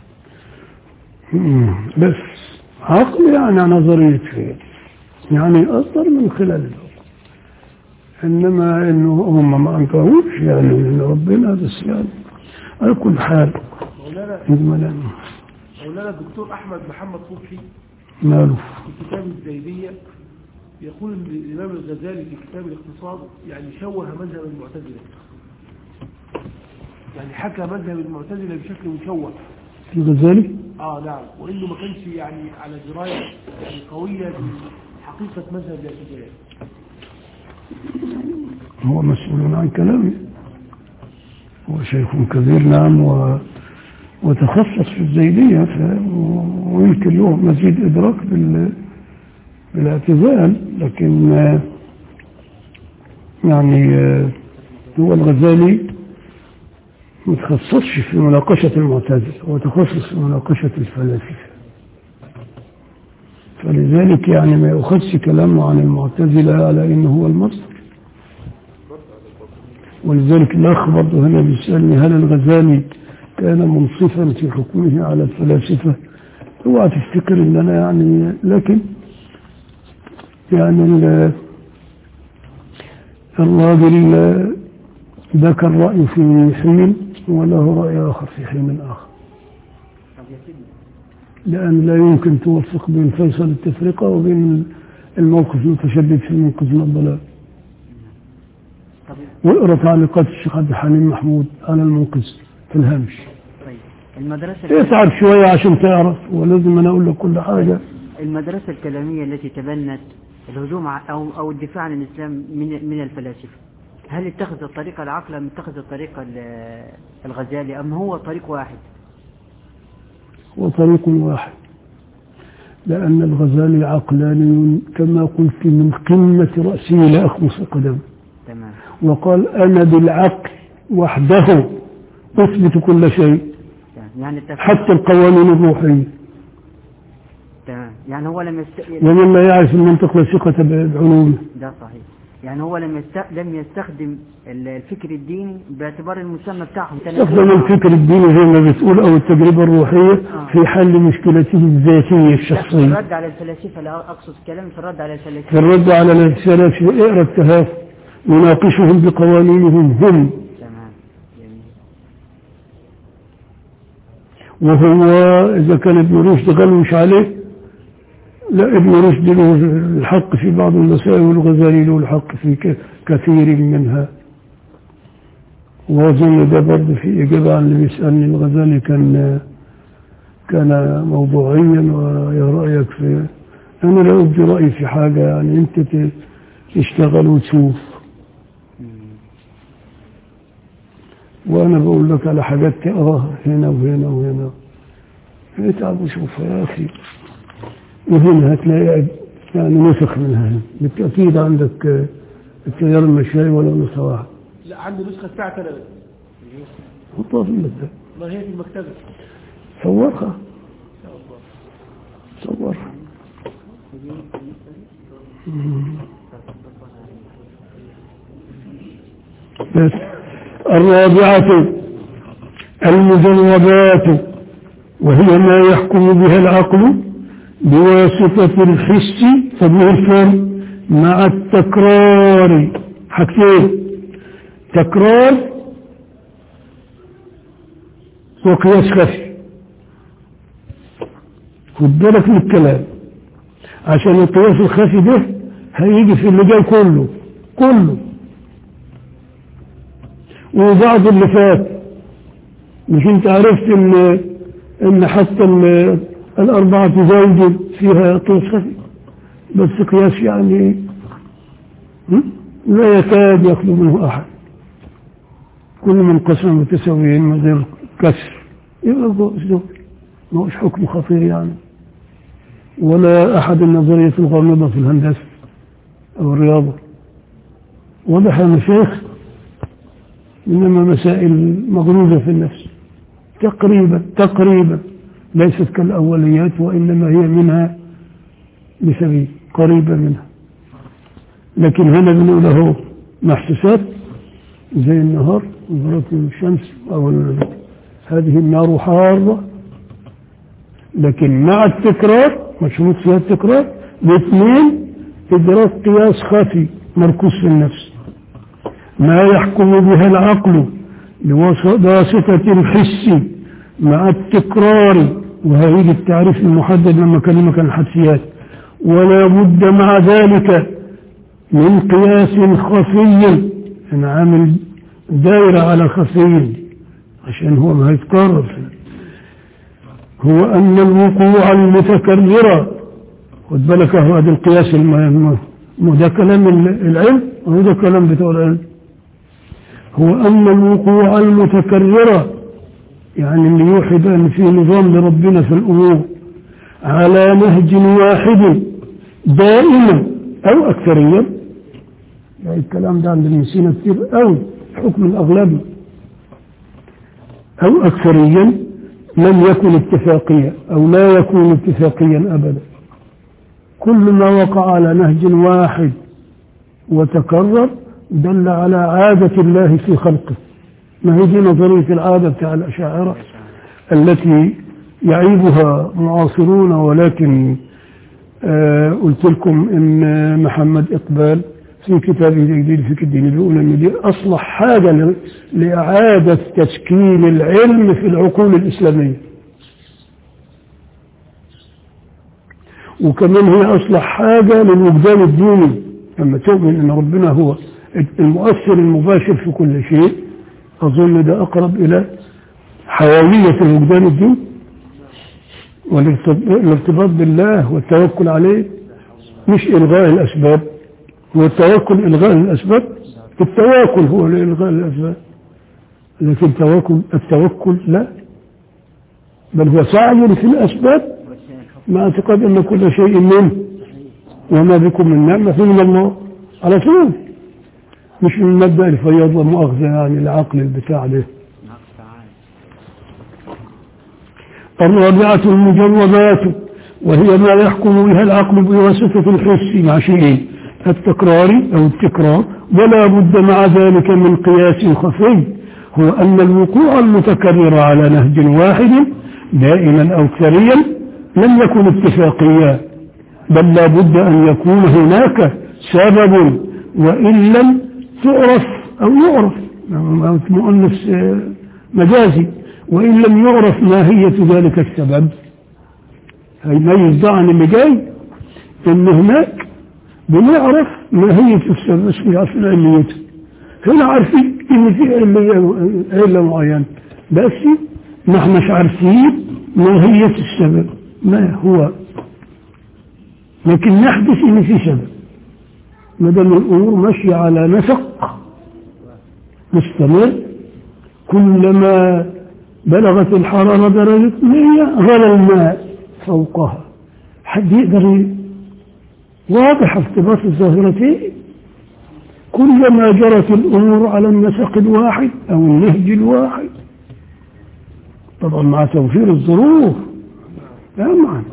مم. بس عقل يعني نظرية فيه يعني أصدر من خلال العقل إنما إنه هم ما أنكروش يعني إن ربنا بس يعني على كل حال
مولانا
إجمالا
مولانا الدكتور احمد محمد صبحي
ماله
في كتاب الزيدية يقول ان الامام الغزالي في كتاب الاقتصاد يعني شوه مذهب المعتزله يعني حكى مذهب المعتزلة بشكل مشوه
الغزالي
اه نعم وانه ما كانش يعني على دراية يعني قوية بحقيقة مذهب الاعتزال
هو مسؤول عن كلامه هو شيخ كبير نعم و... وتخصص في الزيدية ف... ويمكن له مزيد إدراك بال... بالاعتزال لكن آه، يعني آه، هو الغزالي متخصصش في مناقشة المعتزلة هو تخصص في مناقشة الفلاسفة فلذلك يعني ما يؤخذش كلامه عن المعتزلة على انه هو المصدر ولذلك الاخ برضه هنا بيسالني هل الغزالي كان منصفا في حكمه على الفلاسفه اوعى تفتكر ان انا يعني لكن يعني ال- الراجل ذكر رأي في حين وله رأي آخر في حين آخر لأن لا يمكن توفق بين فيصل التفرقة وبين الموقف المتشدد في المنقذ من الضلال
طب
واقرا تعليقات الشيخ عبد الحليم محمود على المنقذ في الهامش
طيب المدرسة
اتعب شوية عشان تعرف ولازم أنا أقول لك كل حاجة
المدرسة الكلامية التي تبنت الهجوم ع- أو أو الدفاع عن الإسلام من من الفلاسفة هل اتخذ الطريقة العقل أم اتخذ الطريقة ال- الغزالي أم هو طريق واحد؟
هو طريق واحد لأن الغزالي عقلاني كما قلت من قمة رأسه إلى أخمص قدمه
تمام
وقال أنا بالعقل وحده أثبت كل شيء
تمام. يعني التف...
حتى القوانين الروحية
تمام يعني هو لم يست...
ومن لا يعرف المنطق لا ثقة بعلومه
ده صحيح يعني هو لم يست... لم يستخدم ال- الفكر الديني باعتبار المسمى بتاعهم كان
استخدم الفكر الديني زي ما بتقول أو التجربة الروحية
آه.
في حل مشكلته الذاتية
لا، في
الشخصية
الرد على الفلاسفة لا أقصد كلام في الرد على
في
الفلاسفة
الرد على السلف اقرا التهاف يناقشهم بقوانينهم هم
تمام جميل
وهو إذا كان ابن رشد غلوش عليه لا ابن رشد له الحق في بعض المسائل والغزالي له الحق في ك- كثير منها وأظن ده برضه في إجابة عن اللي بيسألني الغزالي كان كان موضوعيا ويا رأيك في أنا لا أبدي رأيي في حاجة يعني أنت ت- تشتغل وتشوف وأنا بقول لك على حاجات تقراها هنا وهنا وهنا اتعب وشوف يا أخي وهنا هتلاقي يعني نسخ منها هنا بالتأكيد عندك آه، التيار المشاي ولا نسخة واحدة
لا عندي نسخة بتاعتي انا بس.
حطها في المكتب
ما هي في المكتبة
صورها صورها بس الرابعة المجربات وهي ما يحكم بها العقل بواسطة الحس فبه الفهم مع التكرار حاجتين تكرار وقياس خفي خد بالك من الكلام عشان القياس الخفي ده هيجي في اللي جاي كله كله وبعض اللي فات مش انت عرفت ان ان حتى ال- الاربعة زوج فيها قياس خفي بس قياس يعني م? لا يكاد يخلو منه احد كل من قسم متساويين من غير كسر يبقى جوز دول ما هوش حكم خطير يعني ولا أحد النظرية الغامضة في الهندسة أو الرياضة واضح يا مشايخ إنما مسائل مغروزة في النفس تقريبا تقريبا ليست كالأوليات وإنما هي منها بسبيل قريبة منها لكن هنا بنقول اهو محسوسات زي النهار نظرة الشمس أو ال- هذه النار حارة لكن مع التكرار مشروط فيها التكرار الاثنين إدراك قياس خفي مركوز في النفس ما يحكم بها العقل بواسطة الحس مع التكرار وهيجي التعريف المحدد لما كلمك عن الحدسيات ولا بد مع ذلك من قياس خفي أنا عامل دائرة على خفي عشان هو ما هيتكرر هو أن الوقوع المتكررة خد بالك هو هذا القياس الم- ما ده كلام ال- العلم وهو ده كلام بتوع العلم هو أن الوقوع المتكررة يعني اللي يوحي بأن في نظام لربنا في الأمور على نهج واحد دائما أو أكثريا يعني الكلام ده عند المسينة كتير أو حكم الأغلبي أو أكثريا لم يكن اتفاقيا أو لا يكون اتفاقيا أبدا كل ما وقع على نهج واحد وتكرر دل على عادة الله في خلقه ما هي دي نظرية العادة بتاع الأشاعرة التي يعيبها معاصرون ولكن آه قلت لكم ان محمد اقبال في كتابه تجديد فكر الدين بيقول ان دي اصلح حاجه ل- لاعاده تشكيل العلم في العقول الاسلاميه. وكمان هي اصلح حاجه للوجدان الديني لما تؤمن ان ربنا هو المؤثر المباشر في كل شيء اظن ده اقرب الى حيويه الوجدان الديني والارتباط بالله والتوكل عليه مش إلغاء الأسباب هو التوكل إلغاء الأسباب التواكل هو إلغاء الأسباب لكن التوكل التوكل لا بل هو سعي في الأسباب مع اعتقاد أن كل شيء منه وما بكم من نعمة فمن الله على طول مش من مبدأ الفياض والمؤاخذة يعني العقل البتاع ده الرابعة المجربات وهي ما يحكم بها العقل بواسطة الحس مع شيئين التكرار أو التكرار ولا بد مع ذلك من قياس خفي هو أن الوقوع المتكرر على نهج واحد دائما أو ثريا لم يكن اتفاقيا بل لا بد أن يكون هناك سبب وإن لم تعرف أو يعرف مؤنث آه، مجازي وإن لم يعرف ماهية ذلك السبب هيميز ده عن اللي جاي إن هناك بنعرف ماهية السبب بس مش عارفين علميته هنا عارفين إن في علمية علة معينة بس ما احناش عارفين ماهية السبب ما هو لكن نحدث إن في سبب ما دام الأمور ماشية على نسق مستمر كلما بلغت الحرارة درجة 100 غلى الماء فوقها حد يقدر ي- واضح ارتباط الظاهرتين كلما جرت الأمور على النسق الواحد أو النهج الواحد طبعا مع توفير الظروف لا معنى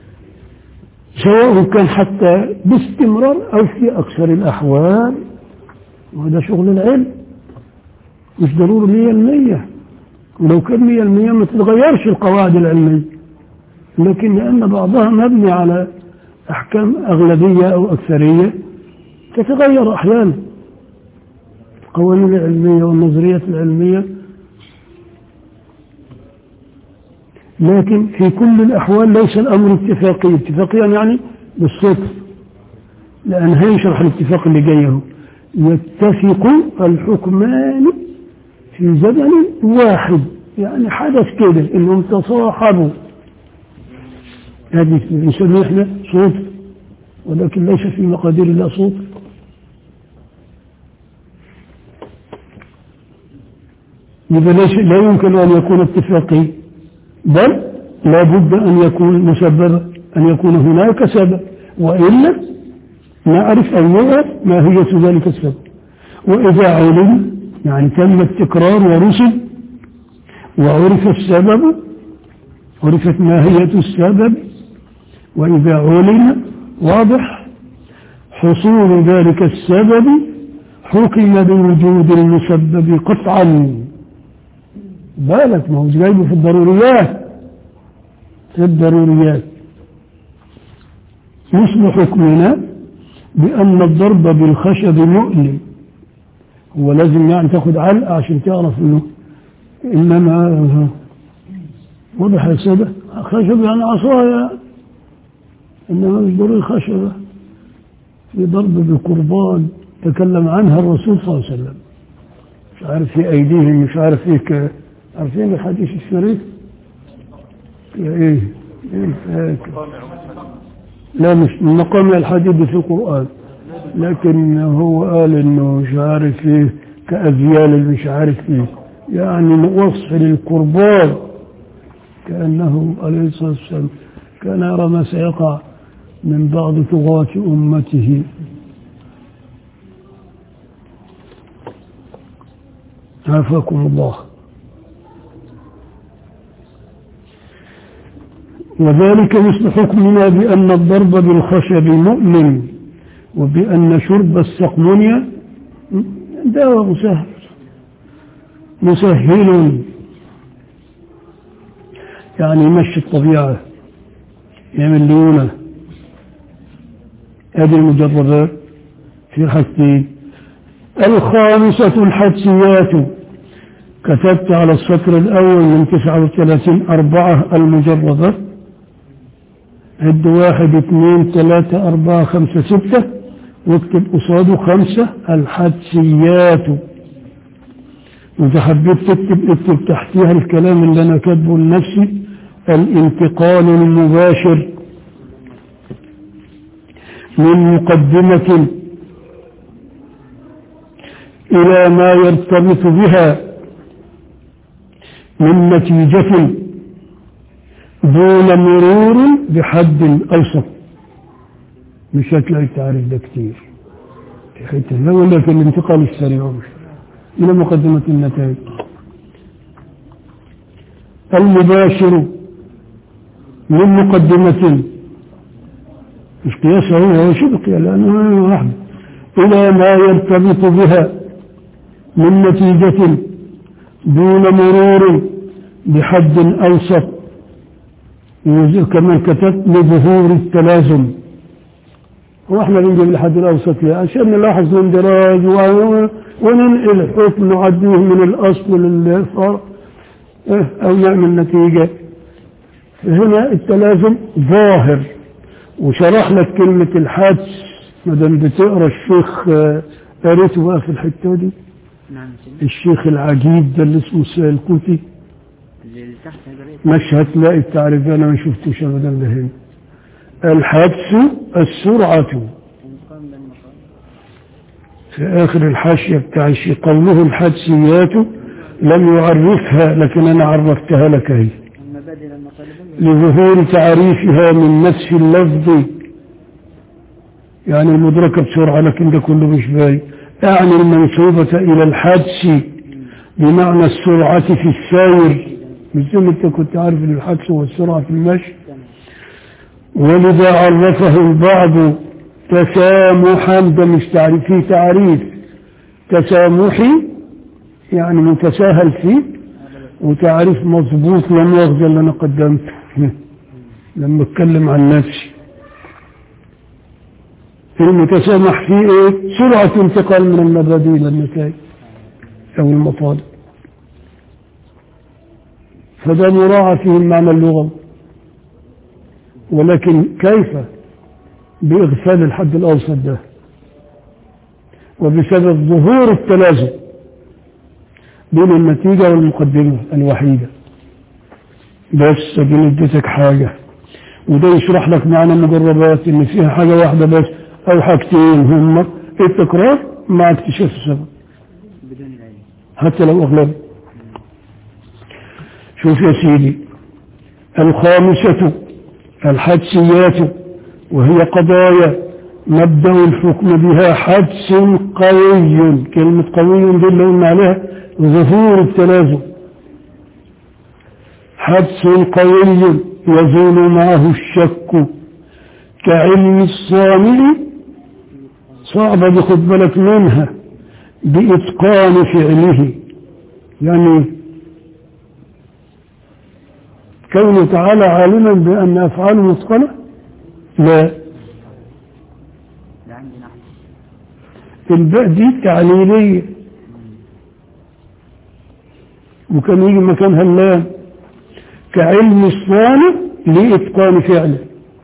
سواء كان حتى باستمرار أو في أكثر الأحوال وهذا شغل العلم مش ضروري مية المية ولو كان مية المية ما تتغيرش القواعد العلمية لكن لأن بعضها مبني على أحكام أغلبية أو أكثرية تتغير أحيانا القوانين العلمية والنظريات العلمية لكن في كل الأحوال ليس الأمر اتفاقي اتفاقيا يعني بالصدق لأن هيشرح الاتفاق اللي جاي اهو يتفق الحكمان في زمن واحد يعني حدث كده انهم تصاحبوا هذه بنسميه احنا صوت ولكن ليس في مقادير الله صوت يبقى ليس لا يمكن ان يكون اتفاقي بل لا بد ان يكون مسببا ان يكون هناك سبب والا نعرف او نعرف ماهيه ذلك السبب واذا علم يعني تم التكرار ورسل وعرف السبب عرفت ماهية السبب وإذا علم واضح حصول ذلك السبب حكم بوجود المسبب قطعا بالك ما هو جايبه في الضروريات في الضروريات مثل حكمنا بأن الضرب بالخشب مؤلم هو لازم يعني تاخد علقة عشان تعرف انه انما واضح يا سادة خشب يعني عصاية انما مش ضروري خشبة في ضرب بالقربان تكلم عنها الرسول صلى الله عليه وسلم مش عارف في ايديهم مش عارف ايه ك- عارفين الحديث الشريف يا ايه إيه فاكر لا مش من مقام الحديث في القرآن لكن هو قال انه مش عارف ايه كأذيال اللي مش عارف ايه يعني وصف للقربان كأنه عليه الصلاة والسلام كان يرى ما سيقع من بعض طغاة أمته عافاكم الله وذلك مثل حكمنا بأن الضرب بالخشب مؤمن وبأن شرب السقمنيا دواء مسهل مسهل يعني يمشي الطبيعة يعمل ليونة هذه المجربات في حاجتين الخامسة الحدسيات كتبت على السطر الأول من 39 أربعة المجربة عد واحد اثنين ثلاثة أربعة خمسة ستة واكتب قصاده خمسة الحدسيات وإذا حبيت تكتب اكتب تحتها الكلام اللي أنا كاتبه لنفسي الانتقال المباشر من مقدمة إلى ما يرتبط بها من نتيجة دون مرور بحد أوسط مش هتلاقي التعريف ده كتير في حتة لا ولكن الانتقال السريع مش إلى مقدمة النتائج المباشر من مقدمة مش قياسه هو هو شبه قياس لأنه واحد إلى ما يرتبط بها من نتيجة دون مرور بحد أوسط وكمان كتبت لظهور التلازم واحنا بنجيب الحد الاوسط ليه؟ عشان نلاحظ الاندراج و- وننقل الحكم نعديه من الاصل للفرع إيه، او نعمل نتيجه هنا التلازم ظاهر وشرح لك كلمه الحدس ما دام بتقرا الشيخ آه، قريته بقى في الحته دي
نعم سيدي.
الشيخ العجيب ده اللي اسمه السيلكوتي
اللي تحت هذا
مش هتلاقي التعريف انا ما شفتوش ابدا ده هنا الحدس السرعة
المقام ده المقام
في آخر الحاشية بتاع الشيء قوله الحدسيات لم يعرفها لكن أنا عرفتها لك هي
المبادئ المطالب
لظهور تعريفها من نفس اللفظ يعني المدركة بسرعة لكن ده كله مش باين يعني المنسوبة إلى الحدس بمعنى السرعة في السير مش زي ما انت كنت عارف ان الحدس هو السرعة في المشي ولذا عرفه البعض تسامحا ده مش تعريف فيه تعريف تسامحي يعني متساهل فيه وتعريف مضبوط لا مؤاخذة اللي انا قدمته لما اتكلم عن نفسي المتسامح فيه ايه سرعة انتقال من المبادئ الى النتائج او المطالب فده مراعى فيه المعنى اللغوي ولكن كيف بإغفال الحد الأوسط ده وبسبب ظهور التلازم بين النتيجة والمقدمة الوحيدة بس دي اديتك حاجة وده يشرح لك معنى المجربات ان فيها حاجة واحدة بس او حاجتين هما التكرار مع اكتشاف السبب
بدون العلم
حتى لو أغلب شوف يا سيدي الخامسة الحدسيات وهي قضايا مبدأ الحكم بها حدس قوي كلمة قوي دي اللي قلنا عليها ظهور التلازم حدس قوي يزول معه الشك كعلم الصامل صعبة دي خد بالك منها بإتقان فعله يعني كونه تعالى عالما بأن أفعاله متقنة لا
ده عندي نحن
الباء دي تعليلية وكان يجي مكانها اللام كعلم الصانع لإتقان فعله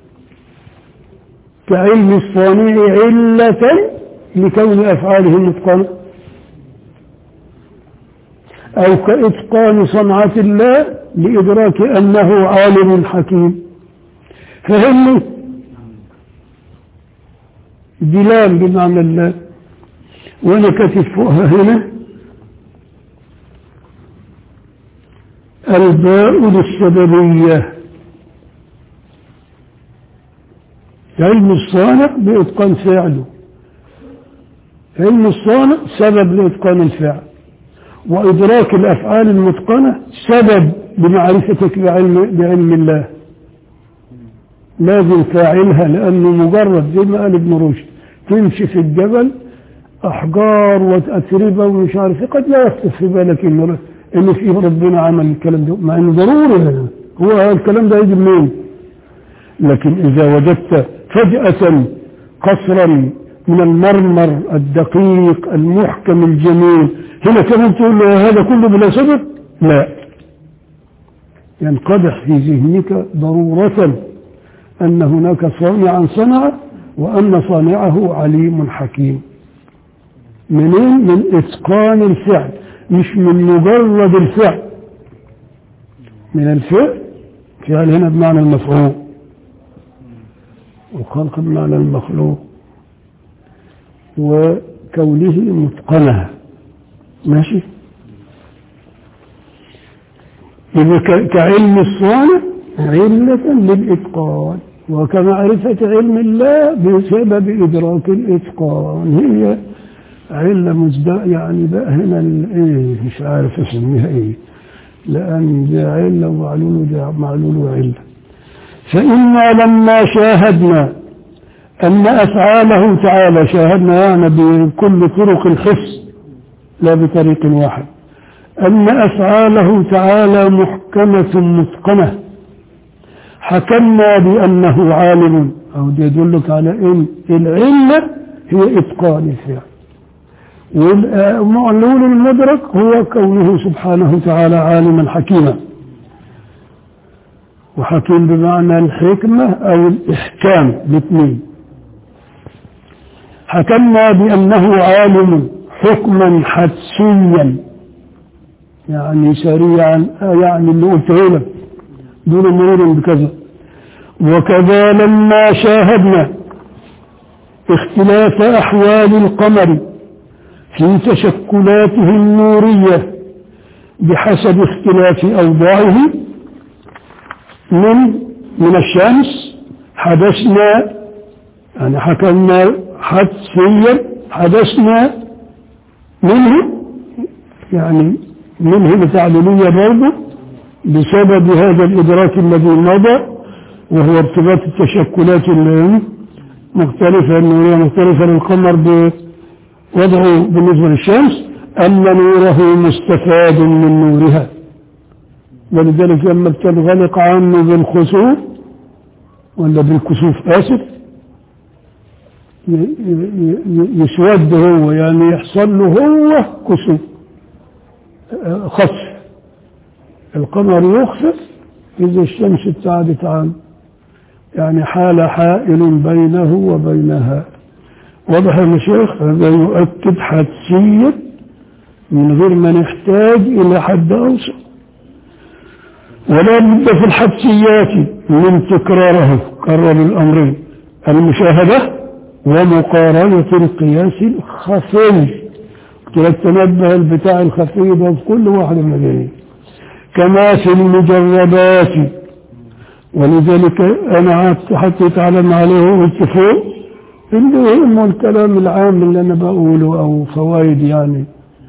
كعلم الصانع علة لكون أفعاله متقنة أو كإتقان صنعة الله لإدراك أنه عالم حكيم فهمني دلال بمعنى الله وأنا كاتب فوقها هنا الباء للسببية علم الصانع بإتقان فعله علم الصانع سبب لإتقان الفعل وإدراك الأفعال المتقنة سبب لمعرفتك بعلم, بعلم الله لازم فاعلها لأنه مجرد زي ما قال ابن رشد تمشي في الجبل أحجار وأتربة ومش عارف إيه، قد لا يخطر في بالك إنه إن فيه ربنا عمل الكلام ده مع إنه ضروري هو الكلام ده يجي منين لكن إذا وجدت فجأة قصرا من المرمر الدقيق المحكم الجميل هنا كمان تقول له هذا كله بلا سبب لا ينقدح في ذهنك ضرورة أن هناك صانعا صنع وأن صانعه عليم حكيم منين من إتقان الفعل مش من مجرد الفعل من الفعل فعل هنا بمعنى المفعول وخلق بمعنى المخلوق وكونه متقنها ماشي إذا كعلم الصانع علة للإتقان وكمعرفة علم الله بسبب إدراك الإتقان هي علة مزداء يعني بقى هنا إيه مش عارف اسميها إيه لأن دي علة ومعلول ده معلول وعلة فإنا لما شاهدنا أن أفعاله تعالى شاهدنا يعني بكل طرق الحس لا بطريق واحد أن أفعاله تعالى محكمة متقنة حكمنا بأنه عالم أو ده يدلك على إن العلة هي إتقان الفعل والمعلول المدرك هو كونه سبحانه وتعالى عالما حكيما وحكيم بمعنى الحكمة أو الإحكام الاثنين حكمنا بأنه عالم حكما حدسيا يعني سريعا يعني اللي قلته لك دون مرور بكذا وكذا لما شاهدنا اختلاف أحوال القمر في تشكلاته النورية بحسب اختلاف أوضاعه من من الشمس حدثنا يعني حكمنا حدسيا حدثنا منه يعني منه بتعليلية برضه بسبب هذا الإدراك الذي مضى وهو ارتباط التشكلات المختلفة النورية مختلفة للقمر بوضعه بالنسبة للشمس أن نوره مستفاد من نورها ولذلك لما بتنغلق عنه بالخسوف ولا بالكسوف آسف يسود هو يعني يحصل له هو كسوف خسف القمر يخسف إذا الشمس ابتعدت عنه يعني حال حائل بينه وبينها واضح يا مشايخ هذا يؤكد حدسية من غير ما نحتاج إلى حد أوسط ولا بد في الحدسيات من تكراره كرر الأمرين المشاهدة ومقارنة القياس الخفي قلت تنبه البتاع الخفي ده في كل واحد من الجايين كما في المجربات ولذلك أنا عدت حطيت علم عليه وقلت فوق اللي هم الكلام العام اللي أنا بقوله أو فوائد يعني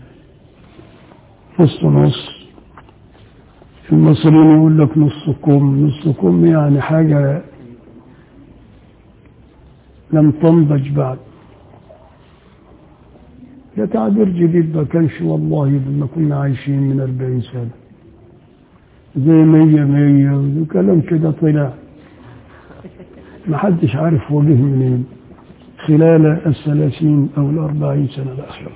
نص نص المصريين يقول لك نص كم نص كم يعني حاجة لم تنضج بعد ده تعبير جديد ما كانش والله لما كنا عايشين من أربعين سنة زي مية مية وكلام كده طلع ما حدش عارف وجه منين خلال الثلاثين أو الأربعين سنة الأخيرة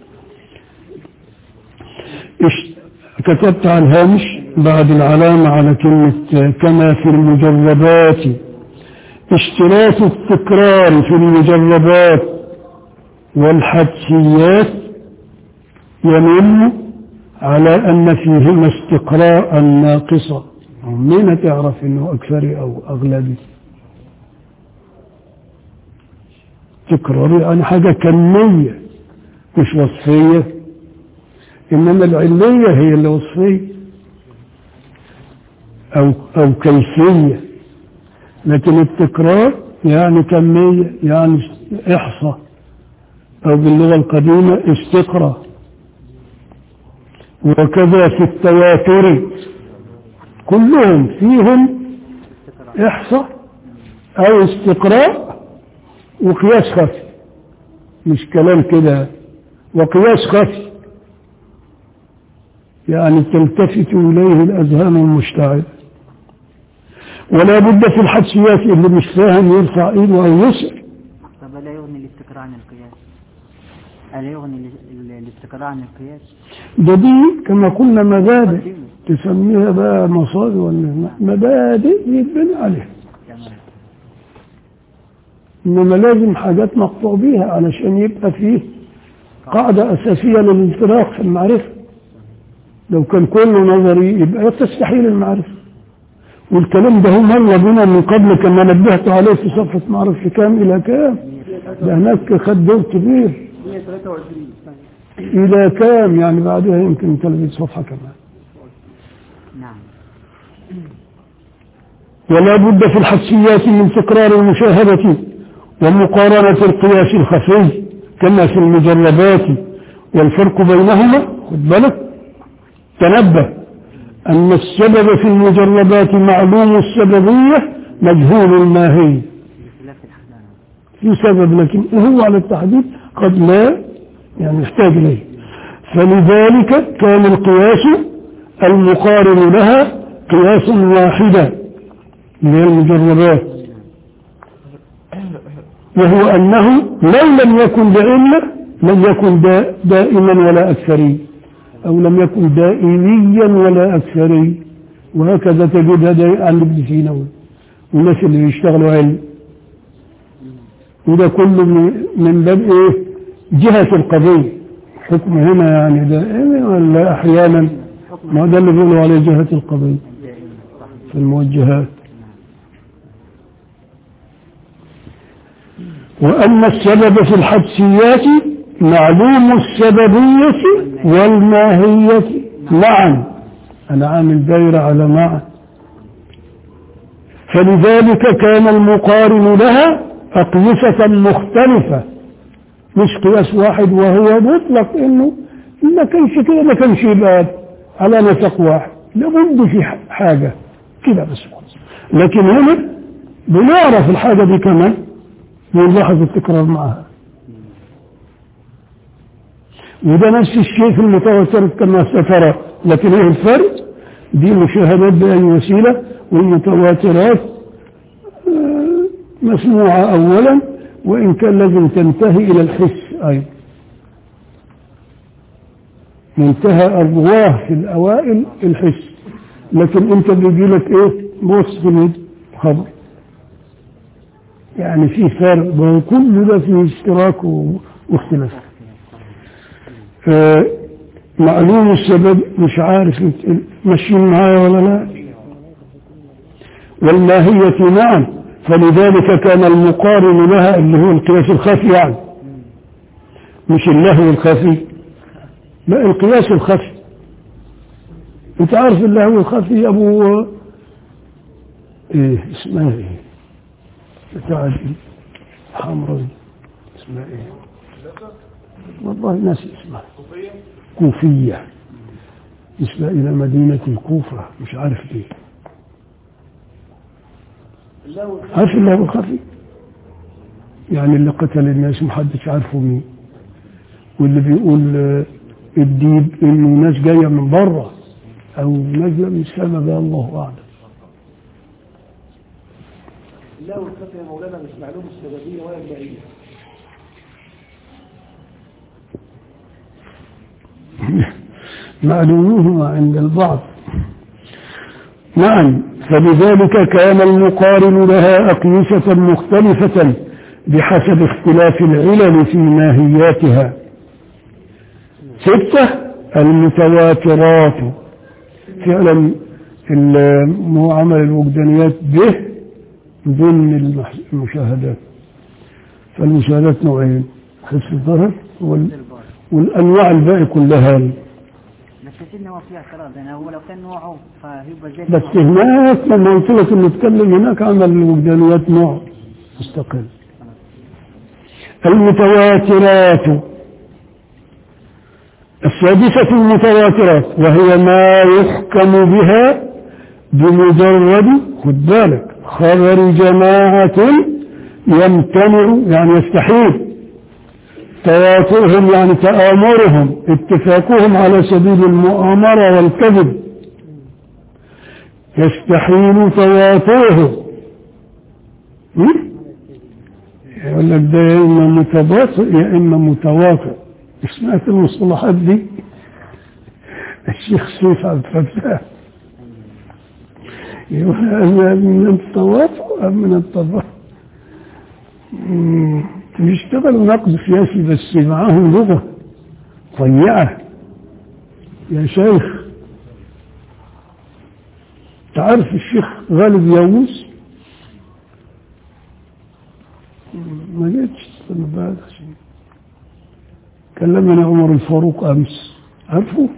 كتبت على الهامش بعد العلامة على كلمة كما في المجربات اشتراك التكرار في المجربات والحدسيات يمن على أن فيهما استقراء ناقصة منين تعرف أنه أكثري أو أغلبي تكرار يعني حاجة كمية مش وصفية إنما العلية هي اللي وصفية أو, أو كيفية لكن التكرار يعني كمية يعني إحصاء أو باللغة القديمة استقرأ وكذا في التواتر كلهم فيهم إحصاء أو استقراء وقياس خفي مش كلام كده وقياس خفي يعني تلتفت إليه الأذهان المشتعلة ولا بد في الحدسيات اللي مش فاهم يرفع ايده او يسأل
طب ألا يغني الاستقراء عن القياس ألا يغني ال- ال- الاستقراء عن القياس
ده دي كما قلنا مبادئ تسميها بقى مصادر ولا مبادئ يتبنى عليها
تمام
انما لازم حاجات مقطوع بيها علشان يبقى فيه قاعدة أساسية للانطلاق في المعرفة لو كان كله نظري يبقى تستحيل المعرفة والكلام ده هو مر بنا من قبل كما نبهت عليه في صفحة معرفة كام إلى كام ده هناك خد دور كبير
123
إلى كام يعني بعدها يمكن 30 صفحة كمان
نعم
ولا بد في الحسيات من تكرار المشاهدة ومقارنة القياس الخفي كما في المجربات والفرق بينهما خد بالك تنبه أن السبب في المجربات معلوم السببية مجهول الماهي
بخلاف الحسنان
في سبب لكن هو على التحديد قد لا يعني يحتاج إليه فلذلك كان القياس المقارن لها قياس واحدا اللي هي المجربات وهو أنه لو لم يكن بعلة لم يكن دا دائما ولا أكثري أو لم يكن دائميا ولا أكثري وهكذا تجد هذا عند ابن سينا والناس اللي بيشتغلوا علم وده كله من- من باب ايه جهة القضية حكم هنا يعني دائما ولا احيانا ما ده اللي بيقولوا عليه جهة القضية في الموجهات وأما السبب في الحدسيات معلوم السببية والماهية معا أنا عامل دايرة على معا فلذلك كان المقارن لها أقيسة مختلفة مش قياس واحد وهو مطلق إنه ما كانش كده ما كانش يبقى على نسق واحد لابد في ح- حاجة كده بس لكن هنا بنعرف الحاجة دي كمان ونلاحظ التكرار معها وده نفس الشيء في المتواتر كما سترى لكن ايه الفرق دي مشاهدات بأي وسيلة والمتواترات آه، مسموعة أولا وإن كان لازم تنتهي إلى الحس أيضا منتهى الرواه في الأوائل الحس لكن أنت بيجي لك إيه بص خبر يعني في فرق وكل ده فيه اشتراك و- واختلاف آه، معلوم السبب مش عارف انت- ماشيين معايا ولا لا والماهية نعم فلذلك كان المقارن لها اللي هو القياس الخفي يعني مش اللهو الخفي لا القياس الخفي انت عارف اللهو الخفي ابو ايه اسمها ايه بتاع دي حمراء دي. اسمها ايه والله ناسي اسمها كوفية نسبة إلى مدينة الكوفة مش عارف ليه عارف الله الخفي يعني اللي قتل الناس محدش عارفه مين واللي بيقول آه، الديب انه ناس جاية من بره او نازلة من السماء ده الله اعلم
لا والخفي يا مولانا مش معلوم السببية ولا المائية
معلومهما عند البعض نعم فلذلك كان المقارن لها أقيسة مختلفة بحسب اختلاف العلل في ماهياتها ستة المتواترات فعلا ال- مو عمل الوجدانيات به ضمن المح- المشاهدات فالمشاهدات نوعين حس الظهر وال... والانواع الباقي كلها
بس سيدنا هو في اعتراض يعني هو لو كان نوعه فهيبقى زي
بس هناك لما قلت لك انه نتكلم هناك عمل الوجدانيات نوع مستقل المتواترات السادسة المتواترات وهي ما يحكم بها بمجرد خد بالك خبر جماعة يمتنع يعني يستحيل تواترهم يعني تآمرهم اتفاقهم على سبيل المؤامرة والكذب يستحيل تواتره هم؟ يقول لك ده يا إما متباطئ يا إما متواطئ سمعت المصطلحات دي الشيخ سيف عبد الفتاح يقول هذا من التواطؤ أم من التباطؤ مم، بيشتغلوا نقد سياسي بس معاهم لغة ضيعة يا شيخ تعرف الشيخ غالب يونس ما جيتش استنى بعد عشان كلمني عمر الفاروق امس عارفه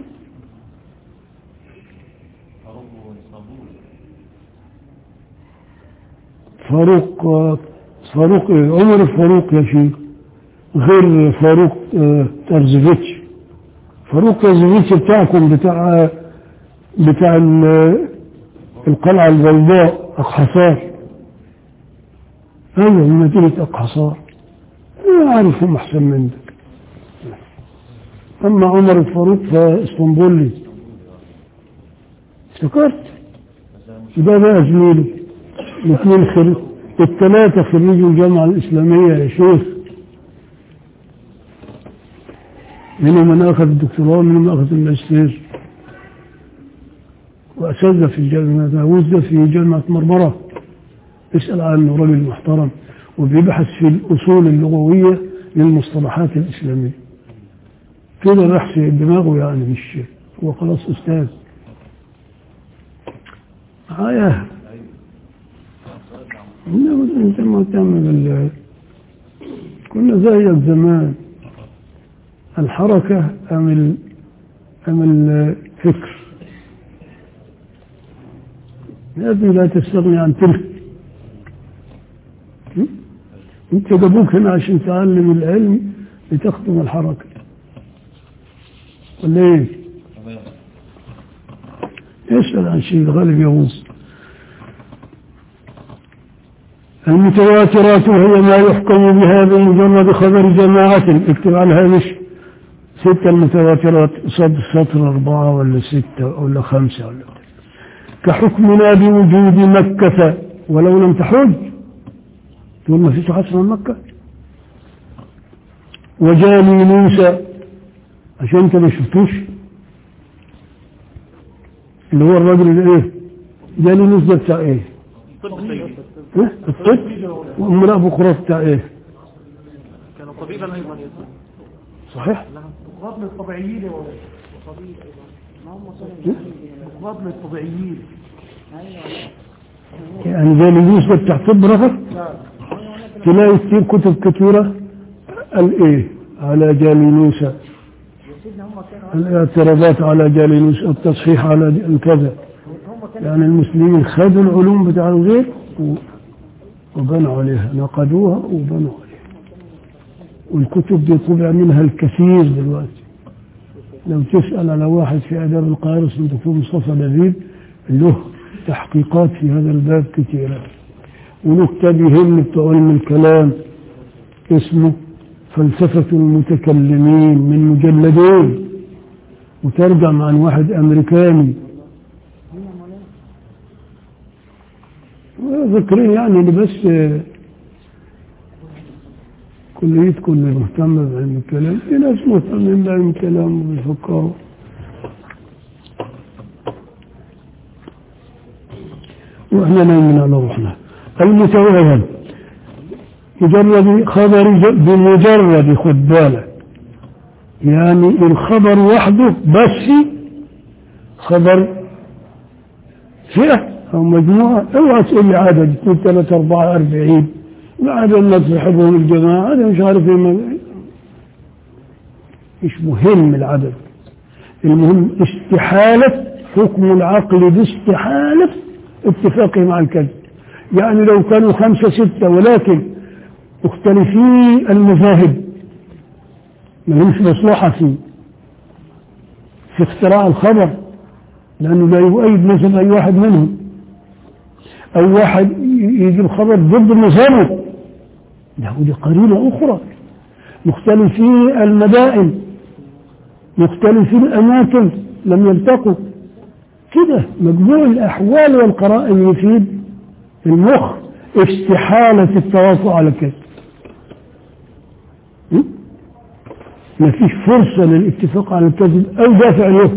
فاروق فاروق إيه؟ عمر الفاروق يا شيخ غير فاروق آه، ترزفيتش فاروق ترزفيتش بتاعكم بتاع بتاع ال- القلعة البيضاء أقحصار أيوة من مدينة أقحصار أنا أعرفهم أحسن منك أما عمر الفاروق فاسطنبولي افتكرت ده بقى زميلي الاثنين خريج الثلاثة خريجوا الجامعة الإسلامية يا شيخ منهم من أخذ الدكتوراه ومنهم من أخذ الماجستير وأساتذة في الجامعة وزد في جامعة مرمرة اسأل عنه رجل محترم وبيبحث في الأصول اللغوية للمصطلحات الإسلامية كده بحث دماغه يعني مش هو خلاص أستاذ معايا إنما أنت مهتم بال كنا زيك زمان الحركة أم ال... أم الفكر لازم لا تستغني عن تلك م? انت جابوك هنا عشان تعلم العلم لتخدم الحركة ولا ايه اسأل عن شيء غالب يغوص المتواترات وهي ما يحكم بها بمجرد خبر جماعة اكتب على الهامش ستة المتواترات صد سطر أربعة ولا ستة ولا خمسة ولا كحكمنا بوجود مكة ولو لم تحج تقول ما فيش حصر من مكة وجاني موسى عشان انت ما شفتوش اللي هو الراجل اللي ايه جاني موسى بتاع ايه
طب سيدي
ها؟ الطب وامرأة بكرة بتاع ايه
كان طبيبا ايضا يزن
صحيح
بطن الطبيعيين يا مولانا بطن الطبيعيين
يعني جاني موسى بتاع طب رفض
نعم
تلاقي كتير كتب كثيرة قال ايه على جالينوسا الاعتراضات على جالينوسا التصحيح على كذا يعني المسلمين خدوا العلوم بتاع الغير و- وبنوا عليها نقدوها وبنوا عليها والكتب دي طبع منها الكثير دلوقتي لو تسأل على واحد في آداب القاهرة اسمه الدكتور مصطفى لبيب له تحقيقات في هذا الباب كثيرة وله كتاب يهم بتوع علم الكلام اسمه فلسفة المتكلمين من مجلدين وترجم عن واحد أمريكاني ذكرين يعني اللي بس آه، كليتكم اللي مهتمة بعلم الكلام في ناس مهتمين بعلم الكلام وبيفكروا واحنا نايمين على روحنا المتوهم مجرد خبر ج- بمجرد خد بالك يعني الخبر وحده بس خبر فئة أو مجموعة اوعى تقول لي عدد اثنين ثلاثة أربعة أربعين بعد الناس يحبهم الجماعة هذا مش عارف ايه مش مهم العدد المهم استحالة حكم العقل باستحالة اتفاقه مع الكذب يعني لو كانوا خمسة ستة ولكن مختلفي المذاهب ما لهمش مصلحة في في اختراع الخبر لأنه لا يؤيد مثلا أي واحد منهم أو واحد يجي الخبر ضد مذهبه له دي قرينة أخرى مختلفي المدائن مختلفي الأماكن لم يلتقوا كده مجموع الأحوال والقرائن يفيد المخ استحالة التواصل على كده ما فيش فرصة للاتفاق على الكذب أو دافع له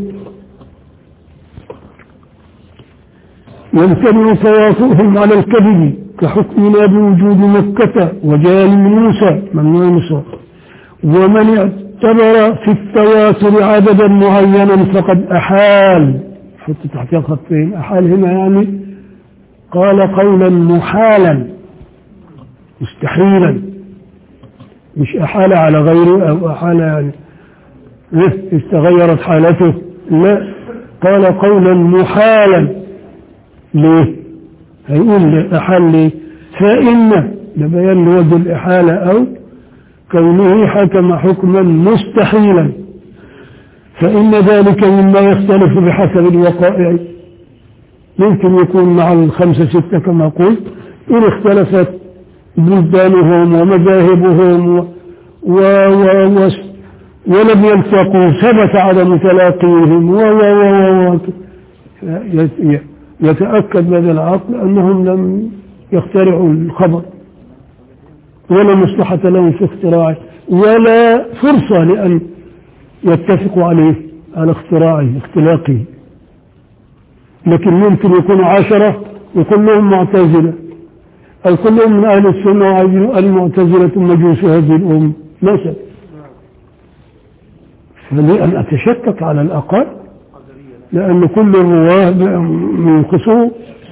يمتنع تواطؤهم على الكذب كحكمنا بوجود مكة وجال موسى ممنوع مصر ومن اعتبر في التواتر عددا معينا فقد أحال حط تحتها خطين أحال هنا يعني قال قولا محالا مستحيلا مش أحال على غيره أو أحال يعني إيه استغيرت حالته لا قال قولا محالا ليه هيقول لي أحال ليه فإن لبيان لوجه الإحالة أو كونه حكم حكما مستحيلا فإن ذلك مما يختلف بحسب الوقائع ممكن يكون مع الخمسة ستة كما قلت إن اختلفت بلدانهم ومذاهبهم و و و و ولم يلتقوا ثبت عدم تلاقيهم و و و و يتأكد لدى العقل أنهم لم يخترعوا الخبر ولا مصلحة لهم في اختراعه ولا فرصة لأن يتفقوا عليه على اختراعه اختلاقه لكن ممكن يكونوا عشرة وكلهم معتزلة أو كلهم من أهل السنة المعتزلة مجوس هذه الأمة مثلا فلأن أتشكك على الأقل لأن كل الرواه من خصوم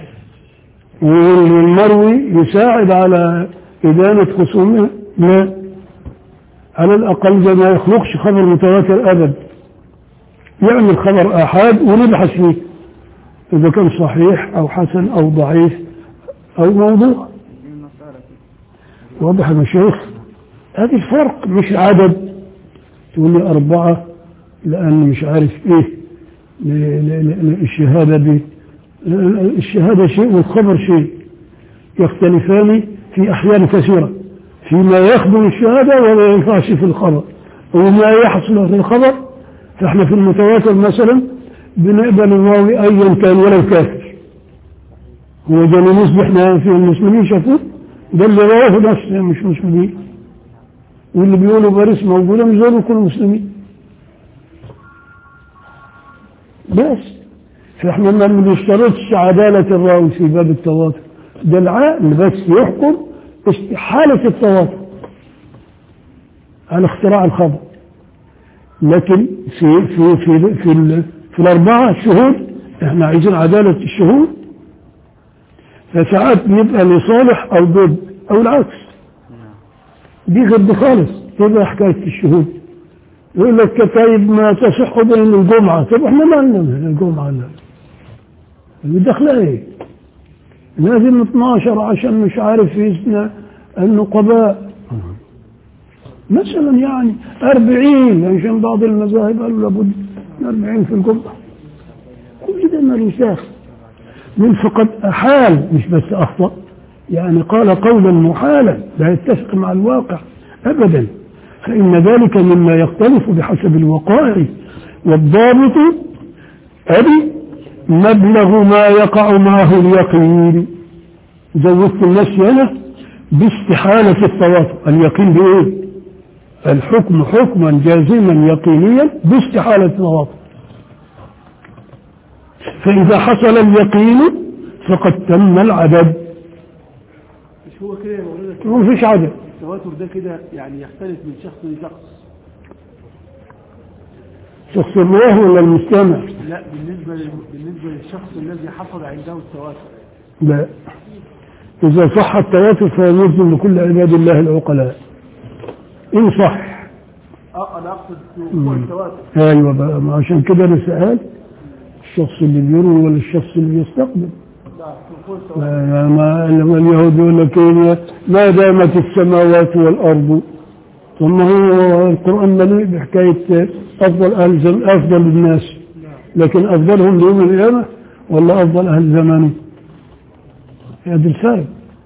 والمروي يساعد على إدانة خصومه لا على الأقل ده ما يخلقش خبر متواتر أبدا يعمل خبر آحاد ونبحث فيه إذا كان صحيح أو حسن أو ضعيف أو موضوع واضح يا مشايخ هذا الفرق مش عدد تقول لي أربعة لأن مش عارف إيه الشهادة دي الشهادة شيء والخبر شيء يختلفان في أحيان كثيرة فيما يخدم الشهادة ولا ينفعش في الخبر وما يحصل في الخبر فاحنا في المتواتر مثلا بنقبل الراوي أيا كان ولو كافر هو جاني نصبح في المسلمين شافوه ده اللي رواه بس مش مسلمين واللي بيقولوا باريس موجودة مش دول كل مسلمين بس فاحنا ما بنشترطش عدالة الراوي في باب التواتر ده العقل بس يحكم استحالة التواتر على اختراع الخبر لكن في في في في, ال في الأربعة الشهود احنا عايزين عدالة الشهود فساعات بيبقى لصالح أو ضد أو العكس دي غير خالص تبقى حكاية الشهود يقول لك كتايب ما تصح بين الجمعة طب احنا مالنا من الجمعة لا داخلها ايه لازم 12 عشان مش عارف يسمع النقباء مثلا يعني 40 عشان بعض المذاهب قالوا لابد من 40 في الجمعة كل ده مالوش داخل من فقد أحال مش بس أخطأ يعني قال قولا محالا لا يتفق مع الواقع أبدا فإن ذلك مما يختلف بحسب الوقائع والضابط أبي مبلغ ما يقع معه اليقين زودت النفس هنا باستحالة التواتر اليقين بإيه الحكم حكما جازما يقينيا باستحالة التواتر فإذا حصل اليقين فقد تم العدد
مش هو كده يا مولانا
ما فيش عدد
التواتر ده كده يعني يختلف من شخص لشخص
شخص الله ولا المستمع
لا بالنسبة لل- بالنسبة للشخص الذي حصل عنده التواتر
لا إذا صح التواتر فينزل لكل عباد الله العقلاء إن صح
اه انا اقصد وقوع التواتر
أيوة بقى ما عشان كده أنا سألت الشخص اللي بيروي ولا الشخص اللي بيستقبل
لا وقوع التواتر
ما ما- لما اليهود يقول لك إيه، ما دامت السماوات والأرض ثم هو القرآن مليء بحكاية أفضل أهل زم أفضل الناس لكن أفضلهم يوم القيامة ولا أفضل أهل زمانه هذا الفرق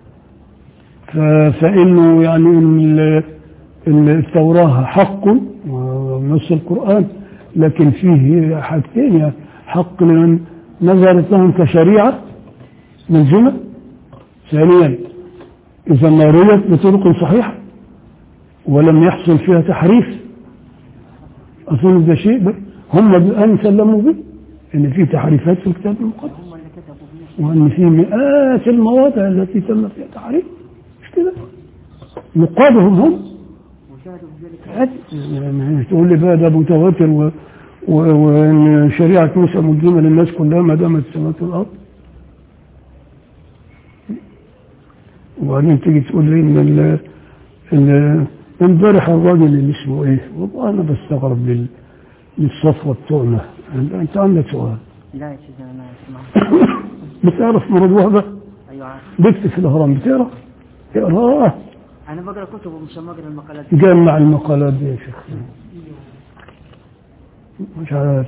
ف- فإنه يعني إن ال- إن التوراة حق ونص القرآن لكن فيه حاجتين يعني حق لمن نظرت لهم كشريعة ملزمة ثانيا إذا ما رويت بطرق صحيحة ولم يحصل فيها تحريف أظن ده شيء ب- هم الآن سلموا به إن في تحريفات في الكتاب المقدس
هم اللي كتبوا فيه
وأن في مئات المواضع التي تم فيها تحريف مش كده نقابهم هم
وشاهدوا بذلك
عادي. يعني تقول لي بقى ده متواتر و... و... وان شريعه موسى ملزمه للناس كلها ما دامت السماوات والارض وبعدين تيجي تقول لي ان ال... ال... امبارح الراجل اللي اسمه ايه والله انا بستغرب لل... للصفوه بتوعنا انت عندك سؤال
لا يا سيدي انا اسمع
بتعرف مراد وهبه
ايوه عارف.
بيكتب في الاهرام بتقرا اقراه
انا بقرا كتب ومش بقرا المقالات
جمع المقالات دي يا شيخ مش عارف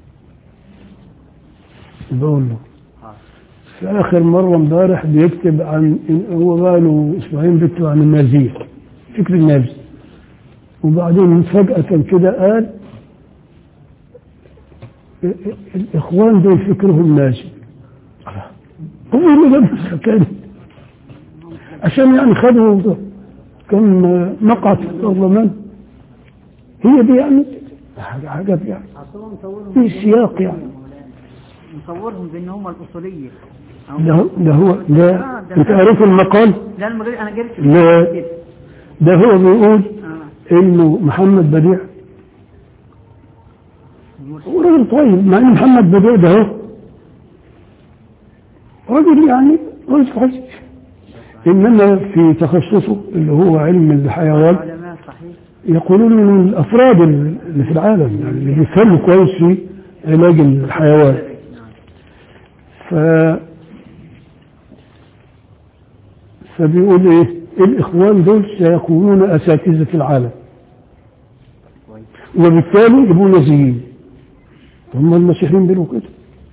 بقول له في آخر مرة امبارح بيكتب عن هو بقى له أسبوعين بيكتب عن النازية فكر النازي وبعدين فجأة كده قال الإخوان دول فكرهم نازي هو اللي جاب الحكاية دي. عشان يعني خدوا كم مقعد في البرلمان هي دي يعني حاجة- حاجات يعني
اصلا مصورهم
في سياق يعني
مصورهم بان هم الاصوليه
ده هو- ده هو ده انت قريت المقال
لا المغرب انا قريت
لا.
كده.
ده هو بيقول
اه
انه محمد بديع هو راجل طيب مع ان محمد بديع ده هو راجل يعني راجل كويس انما في تخصصه اللي هو علم الحيوان
علماء صحيح
يقولون من الافراد اللي في العالم يعني اللي بيفهموا كويس في علاج الحيوان ف فبيقول ايه الاخوان دول سيكونون اساتذه العالم وبالتالي يبقوا نازيين هم المسيحيين بيقولوا كده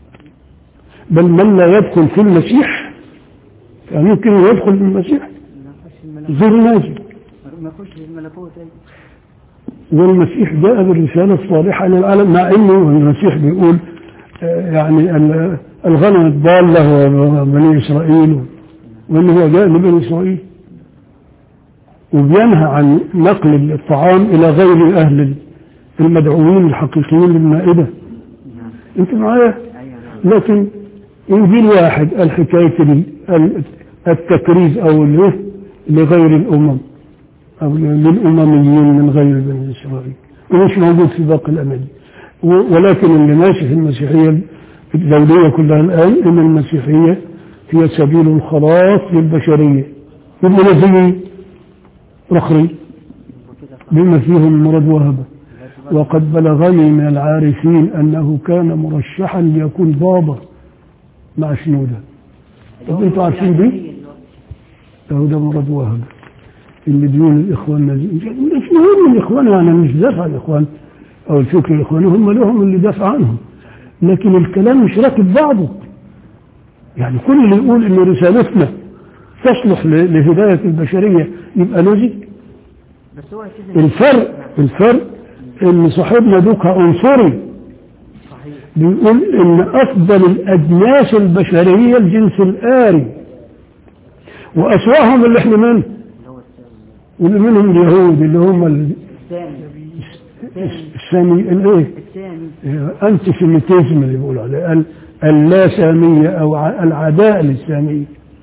بل من لا يدخل في المسيح كان يمكن يدخل في المسيح
ما يخش الملكوت
غير نازي
ما يخش في الملكوت أيضا.
والمسيح جاء بالرسالة الصالحة للعالم مع انه المسيح بيقول آه، يعني ال- الغنم الضالة وبني اسرائيل وانه هو جاء لبني اسرائيل وبينهى عن نقل الطعام الى غير اهل المدعوين الحقيقيين للمائدة انت معايا
ايوه نعم.
لكن انجيل واحد الحكاية ال- ال- التكريز او الايه لغير الامم او للامميين من غير بني اسرائيل ومش موجود في باقي الامل و- ولكن اللي ماشي في المسيحية الدولية كلها الان ان المسيحية هي سبيل الخلاص للبشرية يبقوا نازلين رخري
وكده صح.
بما فيهم مرض وهبه وقد بلغني من العارفين أنه كان مرشحا ليكون بابا مع شنودة طب انتوا عارفين دي؟ ده ده مرض وهب اللي بيقول الإخوان نازلين مش مهم الإخوان يعني مش دافع الإخوان أو الفكر الإخواني هم لهم اللي دافع عنهم لكن الكلام مش راكب بعضه يعني كل اللي يقول إن رسالتنا تصلح ل- لهداية البشرية يبقى نازي
بس هو يا سيدي
الفرق الفرق ان صاحبنا دوكا عنصري
صحيح
بيقول ان افضل الاجناس البشريه الجنس الاري واسواهم اللي احنا منه
اللي هو الثاني
واللي منهم اليهود اللي هم ال-
الثاني
السامي الايه
الثاني
انتي سيميتيزم اللي بيقولوا عليه ال- اللاساميه او ع- العداء للساميه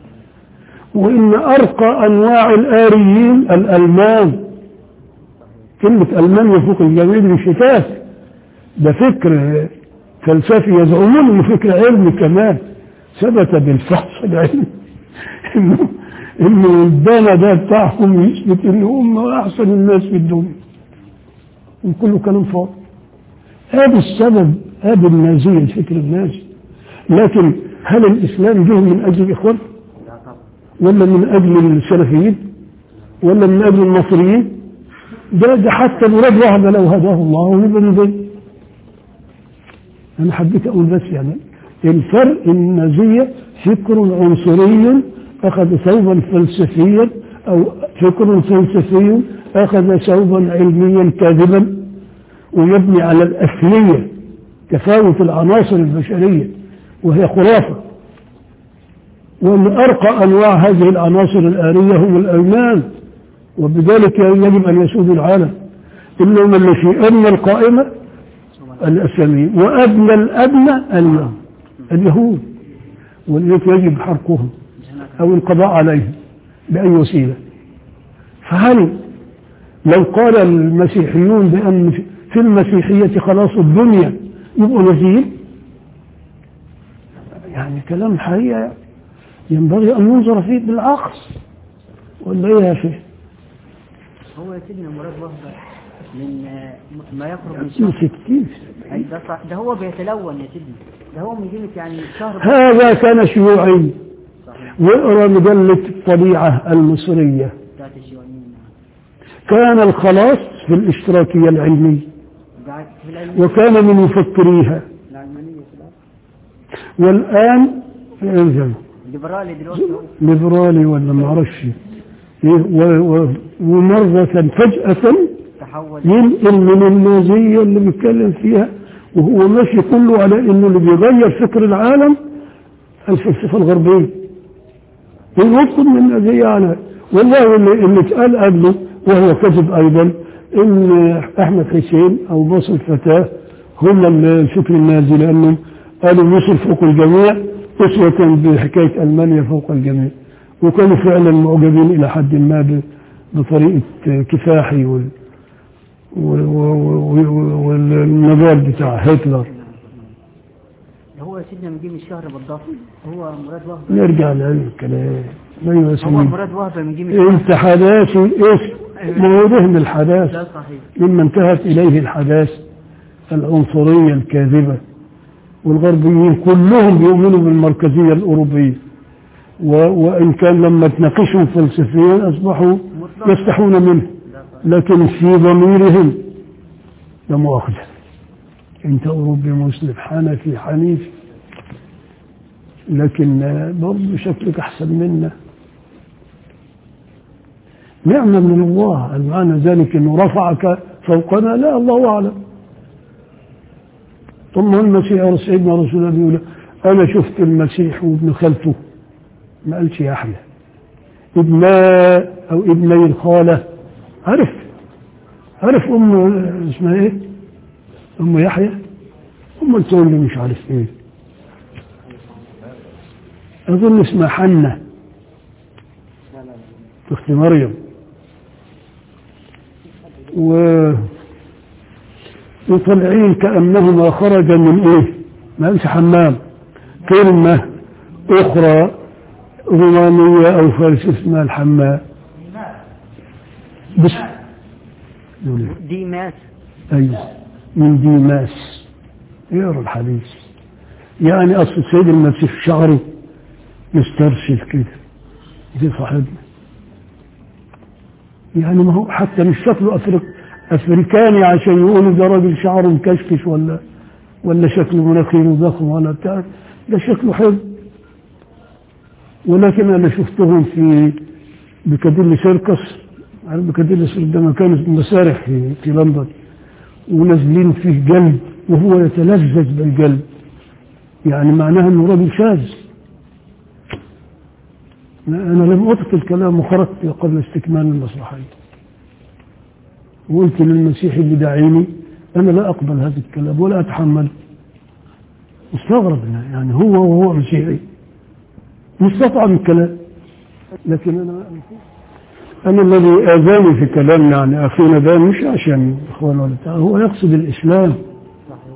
وان ارقى انواع الاريين الالمان كلمه المان يفوق الجميع بالشتات ده فكر فلسفي يزعمون انه فكر علمي كمان ثبت بالفحص العلمي انه انه الدانا ده بتاعهم يثبت ان هم احسن الناس في الدنيا وكله كلام فاضي هذا السبب هذا النازية الفكر النازي لكن هل الاسلام جه من اجل الاخوان
لا طبعا
ولا من اجل السلفيين ولا من اجل المصريين ده ده حتى مراد واحده لو هداه الله يبقى من بين انا حبيت اقول بس يعني الفرق النازيه فكر عنصري اخذ ثوبا فلسفيا او فكر فلسفي اخذ ثوبا علميا كاذبا ويبني على الاثليه تفاوت العناصر البشريه وهي خرافه وأن أرقى أنواع هذه العناصر الآلية هم الأيمان وبذلك يجب أن يسود العالم إنما التي أبنى القائمة الأسلاميين وأبنى الأبنى اليهود اليهود والتي يجب حرقهم أو القضاء عليهم بأي وسيلة فهل لو قال المسيحيون بأن في المسيحية خلاص الدنيا يبقوا نزيل يعني كلام حقيقة ينبغي أن ينظر فيه بالعقل ولا إيه يا شيخ؟
هو يا سيدنا مراد وهبة من آه، ما يقرب من
في
شهر
ستين
أي ده صح ده هو بيتلون يا سيدنا ده هو من جهة يعني شهر
هذا كان شيوعي
صحيح
واقرا مجلة الطبيعة المصرية
بتاعت الشيوعيين
كان الخلاص في الاشتراكية العلمية
قاعد في العلم
وكان من مفكريها
العلمانية في الأرض
والآن إيه
الليبرالي دلوقتي هو
ليبرالي ولا ما اعرفش إيه، و- و- ومرة فجأة
تحول
ينقل من النازية اللي بيتكلم فيها وهو ماشي كله على انه اللي بيغير فكر العالم الفلسفة الغربية ويدخل من النازية على والله اللي, اللي اتقال قبله وهو كذب ايضا ان احمد حسين او باص الفتاة هم الفكر النازي لانهم قالوا مصر فوق الجميع أسوة بحكاية ألمانيا فوق الجميع وكانوا فعلا معجبين إلى حد ما ب- بطريقة كفاحي وال وال- وال- والنضال بتاع هتلر
هو يا سيدنا من جيم الشهر بالضبط هو مراد وهبة
نرجع لهذا الكلام ما
هو
يسمي
مراد وهبة من جيم الشهر
انت حداثي ايش موضوع من الحداث
ده صحيح
مما انتهت اليه الحداث العنصرية الكاذبة والغربيين كلهم بيؤمنوا بالمركزية الأوروبية و... وإن كان لما تناقشهم فلسفيا أصبحوا
مطلق
يستحون منه
ده صحيح
لكن في ضميرهم لا مؤاخذة انت اوروبي مسلم حنفي حنيفي لكن برضه شكلك احسن منا نعمة من الله المعنى ذلك انه رفعك فوقنا لا الله اعلم ثم المسيح سيدنا رسول الله بيقول انا شفت المسيح وابن خالته ما قالش يحيى ابن او ابني الخاله عرف عرف ام اسمها ايه ام يحيى ام تقول لي مش عارف ايه اظن اسمها حنة اخت مريم و وطالعين كأنهما خرجا من ايه ما قالش حمام كلمة اخرى رومانية او فارس اسمها الحمام بس يقول إيه؟
دي ماس
أيوة من ديماس يقرا الحديث يعني أصل السيد المسيح شعره مسترسل كده زي صاحبنا يعني ما هو حتى مش شكله أفريق أفريكاني عشان يقولوا ده راجل شعره مكشكش ولا ولا شكله مناخيره ضخم ولا بتاع ده شكله حلو ولكن أنا شفتهم في بيكاديلي سيركس عارف بيكاديلي سيركس ده مكان مسارح في, في لندن ونازلين فيه جلد وهو يتلذذ بالجلد يعني معناها انه راجل شاذ انا لم اطق الكلام وخرجت قبل استكمال المسرحيه وقلت للمسيح اللي داعيني انا لا اقبل هذا الكلام ولا اتحمل مستغرب يعني هو وهو مسيحي مستطعم الكلام لكن انا أنا الذي آذاني في كلامنا عن أخينا ده مش عشان إخوان ولا بتاع هو يقصد الإسلام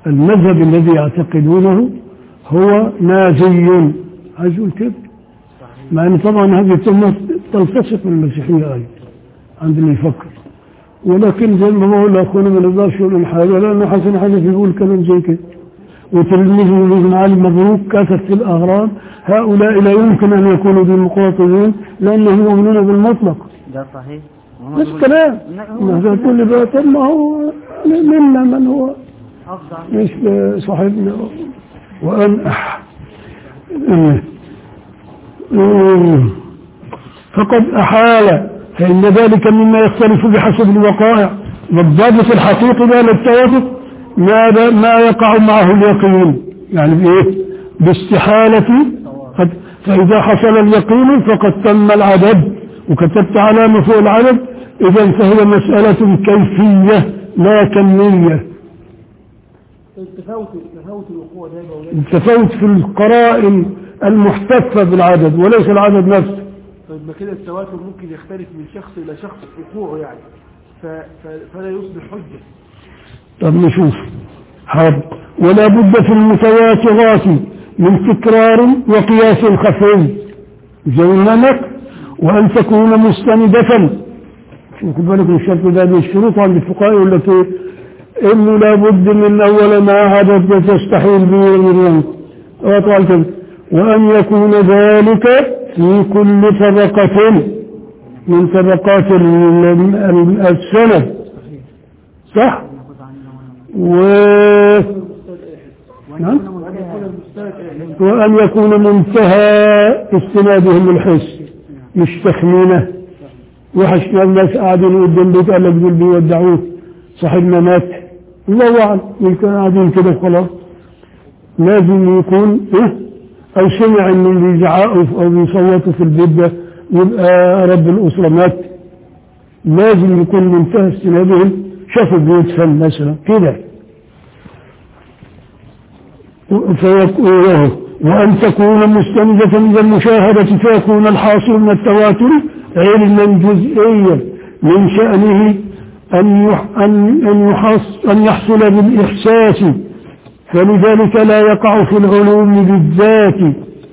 المذهب الذي يعتقدونه هو نازي عايز يقول كده مع ان طبعا هذه الكلمه تلتصق بالمسيحيه ايضا عند اللي يفكر ولكن زي ما بقول لاخونا ما نقدرش يقول من حاجه لانه حسن حنفي بيقول كلام زي كده وتلميذه ابن علي مبروك كتب في الاغرام هؤلاء لا يمكن ان يكونوا ديمقراطيين لانهم يؤمنون بالمطلق
ده صحيح
بس كلام ما تقول لي بقى طب ما هو منا من هو
أفضل
مش صاحبنا وأن أح فقد أحال فإن ذلك مما يختلف بحسب الوقائع والضابط الحقيقي بقى للتوافق ما ما يقع معه اليقين يعني بإيه؟ باستحالة قد فإذا حصل اليقين فقد تم العدد وكتبت علامة فوق العدد إذا فهي مسألة كيفية لا كمية
التفاوت تفاوت الوقوع ده يا مولانا
التفاوت في القرائن المحتفة بالعدد وليس العدد نفسه
طيب ما كده التواتر ممكن يختلف من شخص الى شخص وقوعه يعني ف... ف... فلا يصبح حجه
طب نشوف حاضر ولا بد في المتواترات من تكرار وقياس خفي زي ما لك وأن تكون مستندة خد بالك من الشرط ده من الشروط عند الفقهاء يقول لك ايه انه لابد من اول ما عدد تستحيل به المريم وطبعا كده وان يكون ذلك في كل طبقة من طبقات ال- ال- السند صح و نعم وأن يكون منتهى استنادهم الحس مش تخمينه وحش الناس قاعدين قدام بيت قال لك دول بيودعوه صاحبنا مات الله أعلم يمكن قاعدين كده خلاص لازم يكون إيه أو سمع إنهم بيزعقوا أو بيصوتوا في البيت ده يبقى رب الأسرة مات لازم يكون منتهى استنادهم شافوا بيدفن مثلا كده فيكون وأن تكون مستندة إلى المشاهدة فيكون الحاصل من التواتر علما جزئيا من شأنه أن يح أن أن يحص أن يحصل بالإحساس فلذلك لا يقع في العلوم بالذات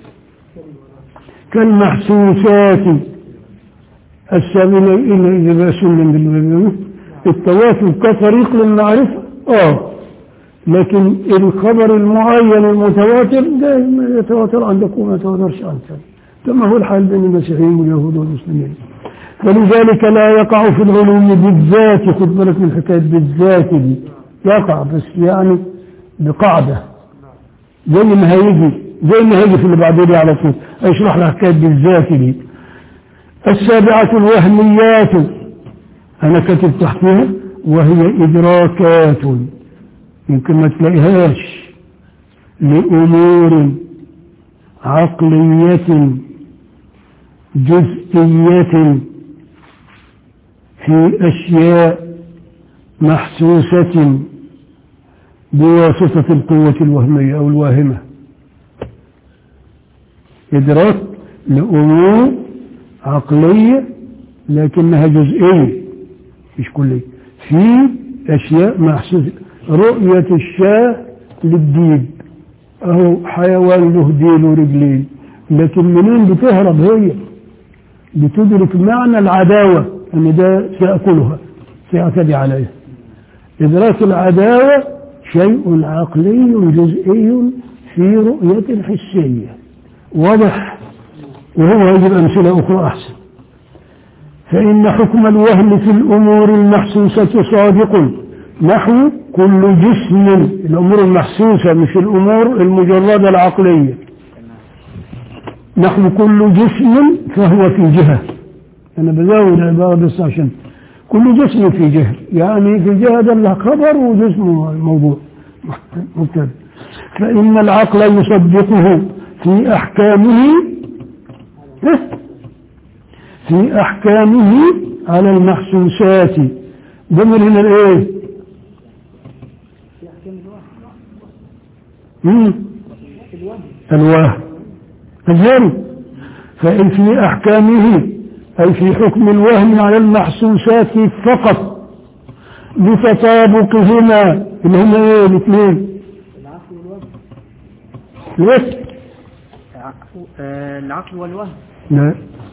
كالمحسوسات السامنة إلى إذا سلم بالمعنى التواتر كطريق للمعرفة آه لكن الخبر المعين المتواتر ده ما يتواتر عندك وما يتواترش عندك كما هو الحال بين المسيحيين واليهود والمسلمين فلذلك لا يقع في العلوم بالذات خد بالك من حكاية بالذات دي يقع بس يعني بقاعدة زي ما هيجي زي ما هيجي في اللي بعدين على طول اشرح لك حكاية بالذات دي السابعة الوهميات أنا كتبت تحتها وهي إدراكات يمكن ما تلاقيهاش لأمور عقلية جزئية في أشياء محسوسة بواسطة القوة الوهمية أو الواهمة إدراك لأمور عقلية لكنها جزئية مش كلية في أشياء محسوسة رؤية الشاة للديب أهو حيوان له ديل ورجلين لكن منين بتهرب هي بتدرك معنى العداوة أن ده سأكلها سيعتدي عليها إدراك العداوة شيء عقلي جزئي في رؤية حسية واضح وهو يجب أمثلة أخرى أحسن فإن حكم الوهم في الأمور المحسوسة صادق نحو كل جسم الأمور المحسوسة مش الأمور المجردة العقلية نحو كل جسم فهو في جهة أنا بزود عبارة بس عشان كل جسم في جهة يعني في جهة ده له خبر وجسم موضوع مبتدا فإن العقل يصدقه في أحكامه في أحكامه على المحسوسات ضمن هنا الإيه؟ مم. الوهم الجرم فإن في أحكامه أي في حكم الوهم على المحسوسات فقط لتطابقهما اللي هما ايه الاثنين ليه؟
ع- آه، العقل والوهم
لا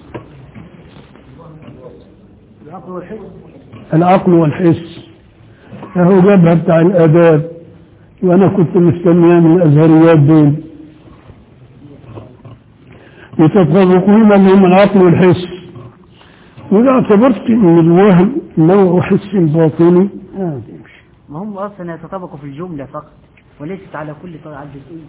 العقل والحس
العقل والحس فهو جابها بتاع الآداب وأنا كنت مستنيها من الأزهريات دول يتطابقون بهم العقل والحس وإذا اعتبرت أن الوهم نوع حس باطني آه تمشي
ما هم أصلا يتطابقوا في الجملة فقط وليست على كل طبعا جزئية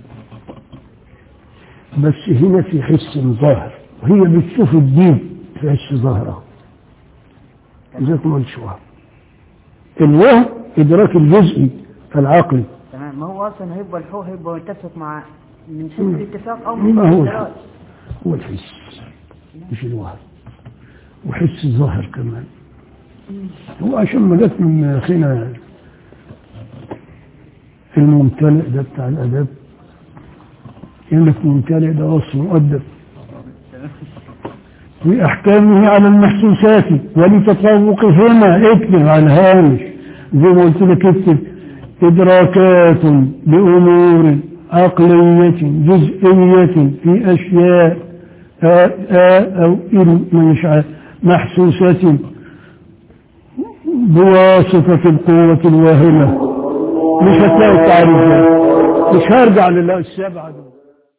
بس هنا في حس ظاهر وهي بتشوف الدين في حس ظاهره جزاكم الله شوها الوهم إدراك الجزئي العقلي
تمام ما هو أصلا هيبقى الحو هيبقى متفق مع من حيث الاتفاق أو من
ما
حيث
هو
الدلالة.
الحس هو الحس مش الوهم وحس الظاهر كمان هو عشان ما جت من اخينا الممتلئ ده بتاع الاداب يقول لك ممتلئ ده وصف مؤدب بأحكامه على المحسوسات ولتطابقهما اكتب على الهامش زي ما قلت لك اكتب إدراكات بأمور عقلية جزئية في أشياء آ آ أو إن مش عارف، محسوسة بواسطة القوة الواهمة مش هتلاقي التعريف ده مش هرجع لله السبعة دول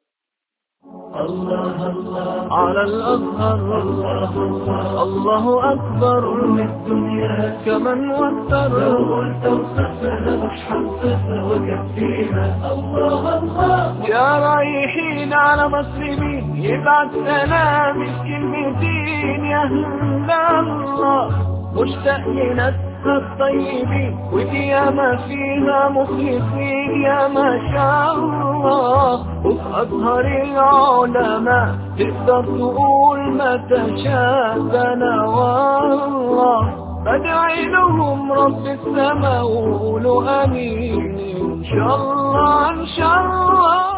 على الأزهر الله أكبر الدنيا كمن وفر لو قلت وصفنا مش حنصفنا وكفينا الله الله يا رايحين على مسلمين يبعت سلام الكلمتين يا هلا الله مشتاق لناسها الطيبين ودي ياما فيها مخلصين يا ما شاء الله وفي أزهر العلماء تقدر تقول ما تشاء أنا والله بدعي لهم رب السماء وقولوا أمين إن شاء الله إن شاء الله